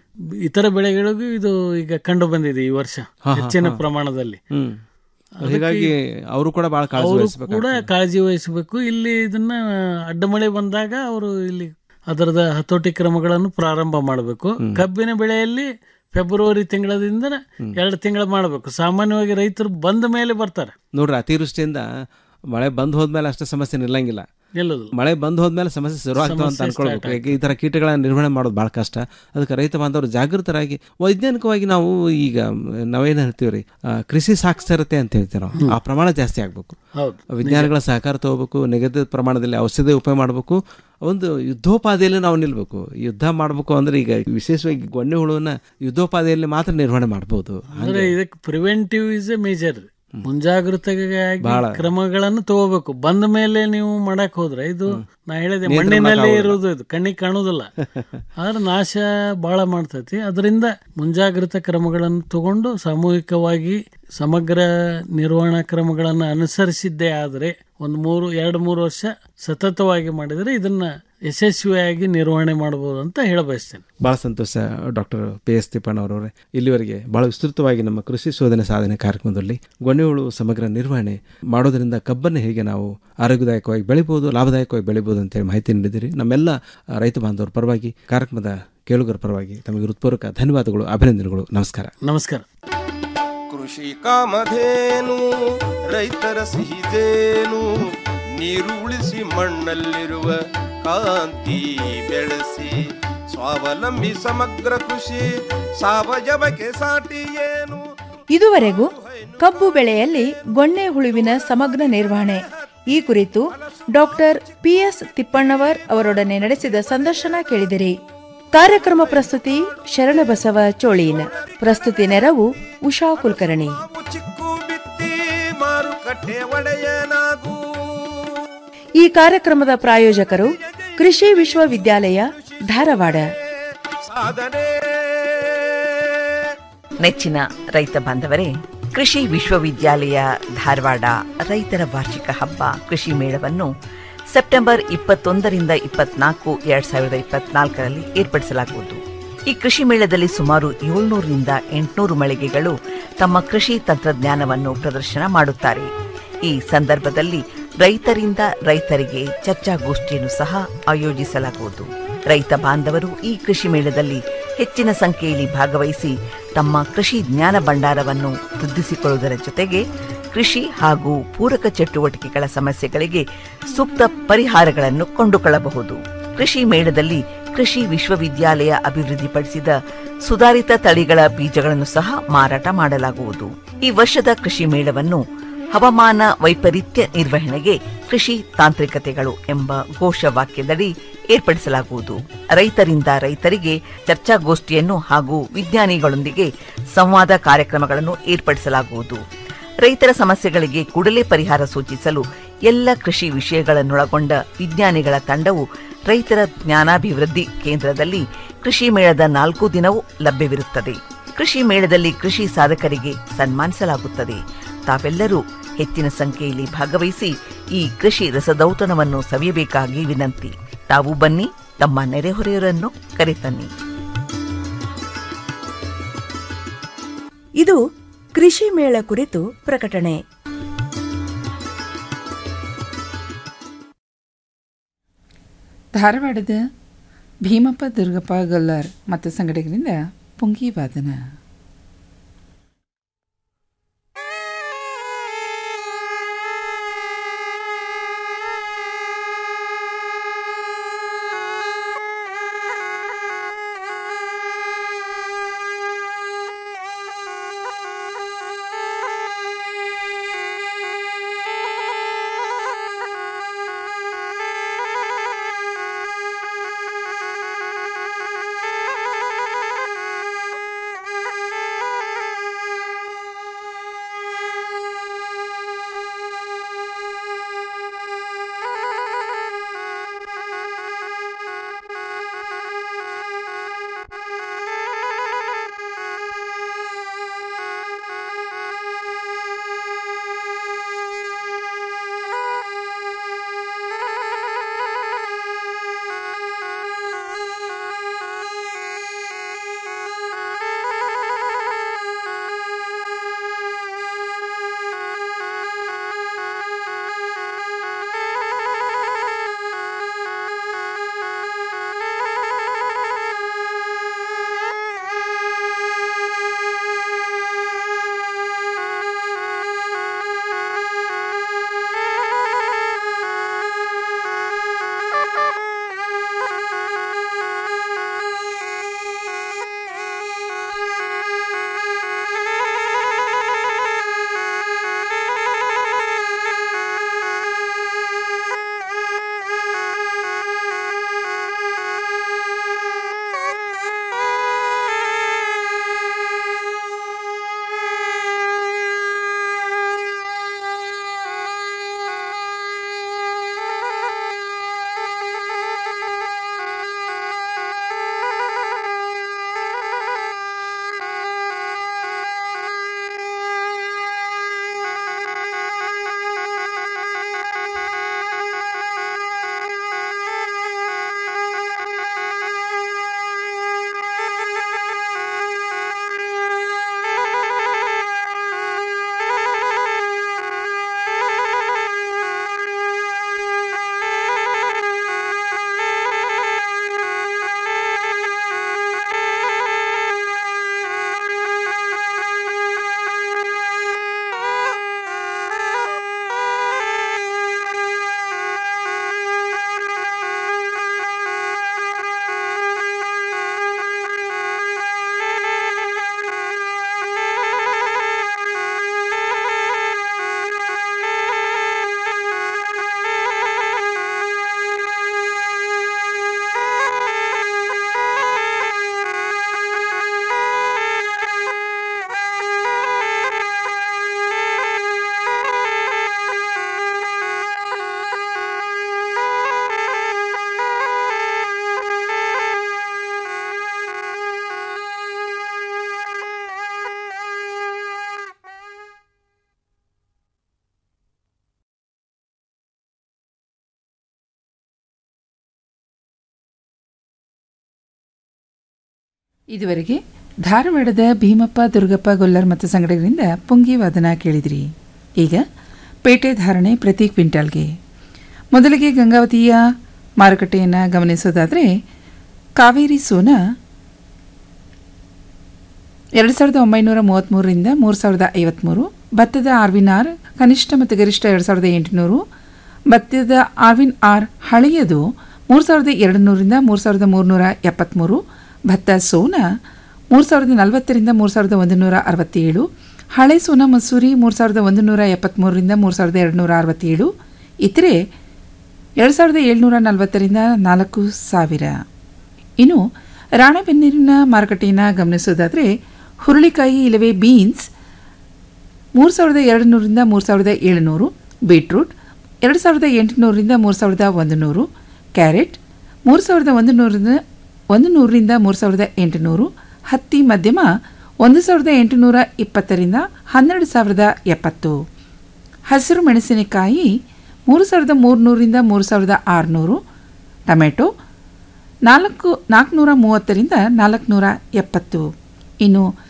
ಇತರ ಬೆಳೆಗಳಿಗೂ ಇದು ಈಗ ಕಂಡು ಬಂದಿದೆ ಈ ವರ್ಷ ಹಾ, ಹಾ, ಹೆಚ್ಚಿನ ಹಾ. ಪ್ರಮಾಣದಲ್ಲಿ ಹ್ಮ್. ಅದಕ್ಕೆ ಹೀಗಾಗಿ ಅವರು ಕೂಡ ಬಹಳ ಕಾಳಜಿ ಅವರು ವಹಿಸ್ಬೇಕಾಗ್ತದೆ. ಕೂಡ ಕಾಳಜಿ ವಹಿಸಬೇಕು ಇಲ್ಲಿ ಇದನ್ನ ಅಡ್ಡಮಳೆ ಬಂದಾಗ ಅವರು ಇಲ್ಲಿ ಅದರದ ಹತೋಟಿ ಕ್ರಮಗಳನ್ನು ಪ್ರಾರಂಭ ಮಾಡಬೇಕು ಕಬ್ಬಿನ ಬೆಳೆಯಲ್ಲಿ ಫೆಬ್ರವರಿ ತಿಂಗಳದಿಂದ ಎರಡು ತಿಂಗಳ ಮಾಡಬೇಕು ಸಾಮಾನ್ಯವಾಗಿ ರೈತರು ಬಂದ ಮೇಲೆ ಬರ್ತಾರೆ ನೋಡ್ರಿ ಅತಿವೃಷ್ಟಿಯಿಂದ ಮಳೆ ಬಂದ್ ಹೋದ್ಮೇಲೆ ಅಷ್ಟೇ ಸಮಸ್ಯೆ ನಿಲ್ಲಂಗಿಲ್ಲ ನಿಲ್ಲೋದಿಲ್ಲ. ಮಳೆ ಬಂದ್ ಹೋದ್ಮೇಲೆ ಸಮಸ್ಯೆ ಶುರುವಾಗ್ತಾವ ಅಂತ ಸಮಸ್ಯೆ ಅನ್ಕೊಳ್ಬೇಕು start ಯಾಕೆ ಈ ತರ ಕೀಟಗಳ ನಿರ್ವಹಣೆ ಮಾಡೋದು ಬಹಳ ಕಷ್ಟ ಅದಕ್ಕೆ ರೈತ ಬಾಂಧವರು ಜಾಗೃತರಾಗಿ ವೈಜ್ಞಾನಿಕವಾಗಿ ನಾವು ಈಗ ನಾವೇನು ಹೇಳ್ತೀವ್ರಿ ಆ, ಕೃಷಿ ಸಾಕ್ಷರತೆ ಅಂತ ಹೇಳ್ತೀವಿ ನಾವು ಆ ಪ್ರಮಾಣ ಜಾಸ್ತಿ ಆಗ್ಬೇಕು ಹೌದು. ವಿಜ್ಞಾನಿಗಳ ಸಹಕಾರ ತಗೋಬೇಕು ನಿಗದಿತ ಪ್ರಮಾಣದಲ್ಲಿ ಔಷಧಿ ಉಪಯೋಗ ಮಾಡಬೇಕು ಒಂದು ಯುದ್ಧೋಪಾದಿಯಲ್ಲಿ ನಾವು ನಿಲ್ಬೇಕು ಯುದ್ಧ ಮಾಡಬೇಕು ಅಂದ್ರೆ ಈಗ ವಿಶೇಷವಾಗಿ ಗೊಣ್ಣೆ ಹುಳುವನ್ನ ಯುದ್ಧೋಪಾದಿಯಲ್ಲಿ ಮಾತ್ರ ನಿರ್ವಹಣೆ ಮಾಡ್ಬೋದು ಅಂದ್ರೆ ಇದಕ್ಕೆ ಪ್ರಿವೆಂಟಿವ್ ಇಸ್ ಎ ಮೇಜರ್ ಮುಂಜಾಗ್ರತೆಗಾಗಿ ಬಹಳ. ಕ್ರಮಗಳನ್ನು ತಗೋಬೇಕು ಬಂದ ಮೇಲೆ ನೀವು ಮಾಡಕ್ ಹೋದ್ರೆ ಇದು ನಾ ಹೇಳಿದೆ ನಿಯಂತ್ರಣ ಮಣ್ಣಿನಲ್ಲೇ ಮಾಡೋಕ್ಕಾಗೋದಿಲ್ಲ. ಇರೋದು ಇದು ಕಣ್ಣಿಗೆ ಕಾಣುದಿಲ್ಲ ಆದ್ರೆ ನಾಶ ಬಹಳ ಮಾಡ್ತೈತಿ ಅದರಿಂದ ಮುಂಜಾಗ್ರತಾ ಕ್ರಮಗಳನ್ನು ತಗೊಂಡು ಸಾಮೂಹಿಕವಾಗಿ ಸಮಗ್ರ ನಿರ್ವಹಣಾ ಕ್ರಮಗಳನ್ನು ಅನುಸರಿಸಿದ್ದೇ ಆದರೆ ಒಂದು ಮೂರು ಎರಡು ಮೂರು ವರ್ಷ ಸತತವಾಗಿ ಮಾಡಿದರೆ ಇದನ್ನ ಯಶಸ್ವಿಯಾಗಿ ನಿರ್ವಹಣೆ ಮಾಡಬಹುದು ಅಂತ ಹೇಳ ಬಯಸ್ತೇನೆ ಬಹಳ ಸಂತೋಷ ಡಾಕ್ಟರ್ ಪಿ ಎಸ್ ತಿಪ್ಪಣ್ಣವರವರೇ ಇಲ್ಲಿವರೆಗೆ ಬಹಳ ವಿಸ್ತೃತವಾಗಿ ನಮ್ಮ ಕೃಷಿ ಶೋಧನೆ ಸಾಧನೆ ಕಾರ್ಯಕ್ರಮದಲ್ಲಿ ಗೊಣ್ಣೆಹುಳು ಸಮಗ್ರ ನಿರ್ವಹಣೆ ಮಾಡೋದರಿಂದ ಕಬ್ಬನ್ನು ಹೇಗೆ ನಾವು ಆರೋಗ್ಯದಾಯಕವಾಗಿ ಬೆಳಿಬೋದು ಲಾಭದಾಯಕವಾಗಿ ಬೆಳಿಬೋದು ಅಂತೇಳಿ ಮಾಹಿತಿ ನೀಡಿದಿರಿ ನಮ್ಮೆಲ್ಲ ಆ, ರೈತ ಬಾಂಧವರ ಪರವಾಗಿ ಕಾರ್ಯಕ್ರಮದ ಕೇಳುಗರ ಪರವಾಗಿ ತಮಗೆ ಹೃತ್ಪೂರ್ವಕ ಧನ್ಯವಾದಗಳು ಅಭಿನಂದನೆಗಳು ನಮಸ್ಕಾರ ನಮಸ್ಕಾರ ಕೃಷಿ ಕಾಮಧೇನು ರೈತರ ಸಿಹಿದೇನು ನೀರು ಉಳಿಸಿ ಮಣ್ಣಲ್ಲಿರುವ ಕಾಂತಿ ಬೆಳೆಸಿ ಸ್ವಾವಲಂಬಿ ಸಮಗ್ರ ಕೃಷಿ ಸಾವಯವಕ್ಕೆ ಸಾಟಿ ಏನು ಇದುವರೆಗೂ ಕಬ್ಬು ಬೆಳೆಯಲ್ಲಿ ಗೊಣ್ಣೆ ಹುಳುವಿನ ಸಮಗ್ರ ನಿರ್ವಹಣೆ ಈ ಕುರಿತು ಡಾಕ್ಟರ್ ಪಿಎಸ್ ತಿಪ್ಪಣ್ಣವರ್ ಅವರೊಡನೆ ನಡೆಸಿದ ಸಂದರ್ಶನ ಕೇಳಿದಿರಿ ಕಾರ್ಯಕ್ರಮ ಪ್ರಸ್ತುತಿ ಶರಣಬಸವ ಚೋಳೀನ್ ಪ್ರಸ್ತುತಿ ನೆರವು ಉಷಾ ಕುಲಕರ್ಣಿ ಮಾರುಕಟ್ಟೆ ಒಡೆಯನಾಗೂ ಈ ಕಾರ್ಯಕ್ರಮದ ಪ್ರಾಯೋಜಕರು ಕೃಷಿ ವಿಶ್ವವಿದ್ಯಾಲಯ ಧಾರವಾಡ ಸಾಧನೆ ನೆಚ್ಚಿನ ರೈತ ಬಾಂಧವರೇ ಕೃಷಿ ವಿಶ್ವವಿದ್ಯಾಲಯ ಧಾರವಾಡ ರೈತರ ವಾರ್ಷಿಕ ಹಬ್ಬ ಕೃಷಿ ಮೇಳವನ್ನು ಸೆಪ್ಟೆಂಬರ್ ಇಪ್ಪತ್ತೊಂದರಿಂದ ಇಪ್ಪತ್ನಾಲ್ಕು ಎರಡ್ ಸಾವಿರದ ಇಪ್ಪತ್ನಾಲ್ಕರಲ್ಲಿ ಏರ್ಪಡಿಸಲಾಗುವುದು ಈ ಕೃಷಿ ಮೇಳದಲ್ಲಿ ಸುಮಾರು ಏಳ್ನೂರರಿಂದ ಎಂಟುನೂರು ಮಳಿಗೆಗಳು ತಮ್ಮ ಕೃಷಿ ತಂತ್ರಜ್ಞಾನವನ್ನು ಪ್ರದರ್ಶನ ಮಾಡುತ್ತಾರೆ ಈ ಸಂದರ್ಭದಲ್ಲಿ ರೈತರಿಂದ ರೈತರಿಗೆ ಚರ್ಚಾಗೋಷ್ಠಿಯನ್ನು ಸಹ ಆಯೋಜಿಸಲಾಗುವುದು ರೈತ ಬಾಂಧವರು ಈ ಕೃಷಿ ಮೇಳದಲ್ಲಿ ಹೆಚ್ಚಿನ ಸಂಖ್ಯೆಯಲ್ಲಿ ಭಾಗವಹಿಸಿ ತಮ್ಮ ಕೃಷಿ ಜ್ಞಾನ ಭಂಡಾರವನ್ನು ವೃದ್ಧಿಸಿಕೊಳ್ಳುವುದರ ಜೊತೆಗೆ ಕೃಷಿ ಹಾಗೂ ಪೂರಕ ಚಟುವಟಿಕೆಗಳ ಸಮಸ್ಯೆಗಳಿಗೆ ಸೂಕ್ತ ಪರಿಹಾರಗಳನ್ನು ಕೊಂಡುಕೊಳ್ಳಬಹುದು ಕೃಷಿ ಮೇಳದಲ್ಲಿ ಕೃಷಿ ವಿಶ್ವವಿದ್ಯಾಲಯ ಅಭಿವೃದ್ಧಿಪಡಿಸಿದ ಸುಧಾರಿತ ತಳಿಗಳ ಬೀಜಗಳನ್ನು ಸಹ ಮಾರಾಟ ಮಾಡಲಾಗುವುದು ಈ ವರ್ಷದ ಕೃಷಿ ಮೇಳವನ್ನು ಹವಾಮಾನ ವೈಪರೀತ್ಯ ನಿರ್ವಹಣೆಗೆ ಕೃಷಿ ತಾಂತ್ರಿಕತೆಗಳು ಎಂಬ ಘೋಷವಾಕ್ಯದಡಿ ಏರ್ಪಡಿಸಲಾಗುವುದು ರೈತರಿಂದ ರೈತರಿಗೆ ಚರ್ಚಾಗೋಷ್ಠಿಯನ್ನು ಹಾಗೂ ವಿಜ್ಞಾನಿಗಳೊಂದಿಗೆ ಸಂವಾದ ಕಾರ್ಯಕ್ರಮಗಳನ್ನು ಏರ್ಪಡಿಸಲಾಗುವುದು ರೈತರ ಸಮಸ್ಯೆಗಳಿಗೆ ಕೂಡಲೇ ಪರಿಹಾರ ಸೂಚಿಸಲು ಎಲ್ಲ ಕೃಷಿ ವಿಷಯಗಳನ್ನೊಳಗೊಂಡ ವಿಜ್ಞಾನಿಗಳ ತಂಡವು ರೈತರ ಜ್ಞಾನಾಭಿವೃದ್ಧಿ ಕೇಂದ್ರದಲ್ಲಿ ಕೃಷಿ ಮೇಳದ ನಾಲ್ಕು ದಿನವೂ ಲಭ್ಯವಿರುತ್ತದೆ ಕೃಷಿ ಮೇಳದಲ್ಲಿ ಕೃಷಿ ಸಾಧಕರಿಗೆ ಸನ್ಮಾನಿಸಲಾಗುತ್ತದೆ ತಾವೆಲ್ಲರೂ ಹೆಚ್ಚಿನ ಸಂಖ್ಯೆಯಲ್ಲಿ ಭಾಗವಹಿಸಿ ಈ ಕೃಷಿ ರಸದೌತಣವನ್ನು ಸವಿಯಬೇಕಾಗಿ ವಿನಂತಿ ತಾವು ಬನ್ನಿ ತಮ್ಮ ನೆರೆಹೊರೆಯವರನ್ನು ಕರೆತನ್ನಿ ಇದು ಕೃಷಿ ಮೇಳ ಕುರಿತು ಪ್ರಕಟಣೆ ಧಾರವಾಡದ ಭೀಮಪ್ಪ ದುರ್ಗಪ್ಪ ಗೊಲ್ಲರ್ ಮತ್ತು ಸಂಗಡಿಗರಿಂದ ಪುಂಗಿ ವಾದನ Thank you. ಇದುವರೆಗೆ ಧಾರವಾಡದ ಭೀಮಪ್ಪ ದುರ್ಗಪ್ಪ ಗೊಲ್ಲರ್ ಮತ್ತು ಸಂಗಡಗಳಿಂದ ಪುಂಗಿ ವಾದನ ಕೇಳಿದ್ರಿ ಈಗ ಪೇಟೆ ಧಾರಣೆ ಪ್ರತಿ ಕ್ವಿಂಟಾಲ್ಗೆ ಮೊದಲಿಗೆ ಗಂಗಾವತಿಯ ಮಾರುಕಟ್ಟೆಯನ್ನು ಗಮನಿಸೋದಾದರೆ ಕಾವೇರಿ ಸೋನ ಎರಡು ಸಾವಿರದ ಒಂಬೈನೂರ ಮೂವತ್ತ್ಮೂರರಿಂದ ಮೂರು ಸಾವಿರದ ಐವತ್ತ್ಮೂರು ಭತ್ತದ ಆರ್ವಿನ್ ಆರ್ ಕನಿಷ್ಠ ಮತ್ತು ಗರಿಷ್ಠ ಎರಡು ಸಾವಿರದ ಎಂಟುನೂರು ಭತ್ತದ ಆರ್ವಿನ್ ಆರ್ ಹಳೆಯದು ಮೂರು ಸಾವಿರದ ಎರಡು ನೂರಿಂದ ಮೂರು ಸಾವಿರದ ಮೂರುನೂರ ಎಪ್ಪತ್ತ್ಮೂರು ಭತ್ತ ಸೋನ ಮೂರು ಸಾವಿರದ ನಲವತ್ತರಿಂದ ಮೂರು ಸಾವಿರದ ಒಂದು ನೂರ ಅರವತ್ತೇಳು ಹಳೆ ಸೋನಾ ಮಸೂರಿ ಮೂರು ಸಾವಿರದ ಒಂದು ನೂರ ಎಪ್ಪತ್ತ್ಮೂರರಿಂದ ಮೂರು ಸಾವಿರದ ಎರಡು ನೂರ ಅರವತ್ತೇಳು ಇತರೆ ಎರಡು ಸಾವಿರದ ಏಳ್ನೂರ ನಲವತ್ತರಿಂದ ನಾಲ್ಕು ಸಾವಿರ ಇನ್ನು ರಾಣೆಬೆನ್ನೂರಿನ ಮಾರುಕಟ್ಟೆಯನ್ನು ಗಮನಿಸೋದಾದರೆ ಹುರುಳಿಕಾಯಿ ಇಲ್ಲವೇ ಬೀನ್ಸ್ ಮೂರು ಸಾವಿರದ ಎರಡು ನೂರಿಂದ ಮೂರು ಸಾವಿರದ ಏಳುನೂರು ಬೀಟ್ರೂಟ್ ಎರಡು ಸಾವಿರದ ಎಂಟುನೂರರಿಂದ ಮೂರು ಸಾವಿರದ ಒಂದು ನೂರು ಕ್ಯಾರೆಟ್ ಮೂರು ಸಾವಿರದ ಒಂದು ನೂರಿಂದ ಒಂದು ನೂರರಿಂದ ಮೂರು ಸಾವಿರದ ಎಂಟುನೂರು ಹತ್ತಿ ಮಧ್ಯಮ ಒಂದು ಸಾವಿರದ ಎಂಟುನೂರ ಇಪ್ಪತ್ತರಿಂದ ಹನ್ನೆರಡು ಸಾವಿರದ ಎಪ್ಪತ್ತು ಹಸಿರು ಮೆಣಸಿನಕಾಯಿ ಮೂರು ಸಾವಿರದ ಮೂರುನೂರಿಂದ ಮೂರು ಸಾವಿರದ ಆರುನೂರು ಟೊಮೆಟೊ ನಾಲ್ಕು ನಾಲ್ಕುನೂರ ಮೂವತ್ತರಿಂದ ನಾಲ್ಕುನೂರ ಎಪ್ಪತ್ತು ಇನ್ನು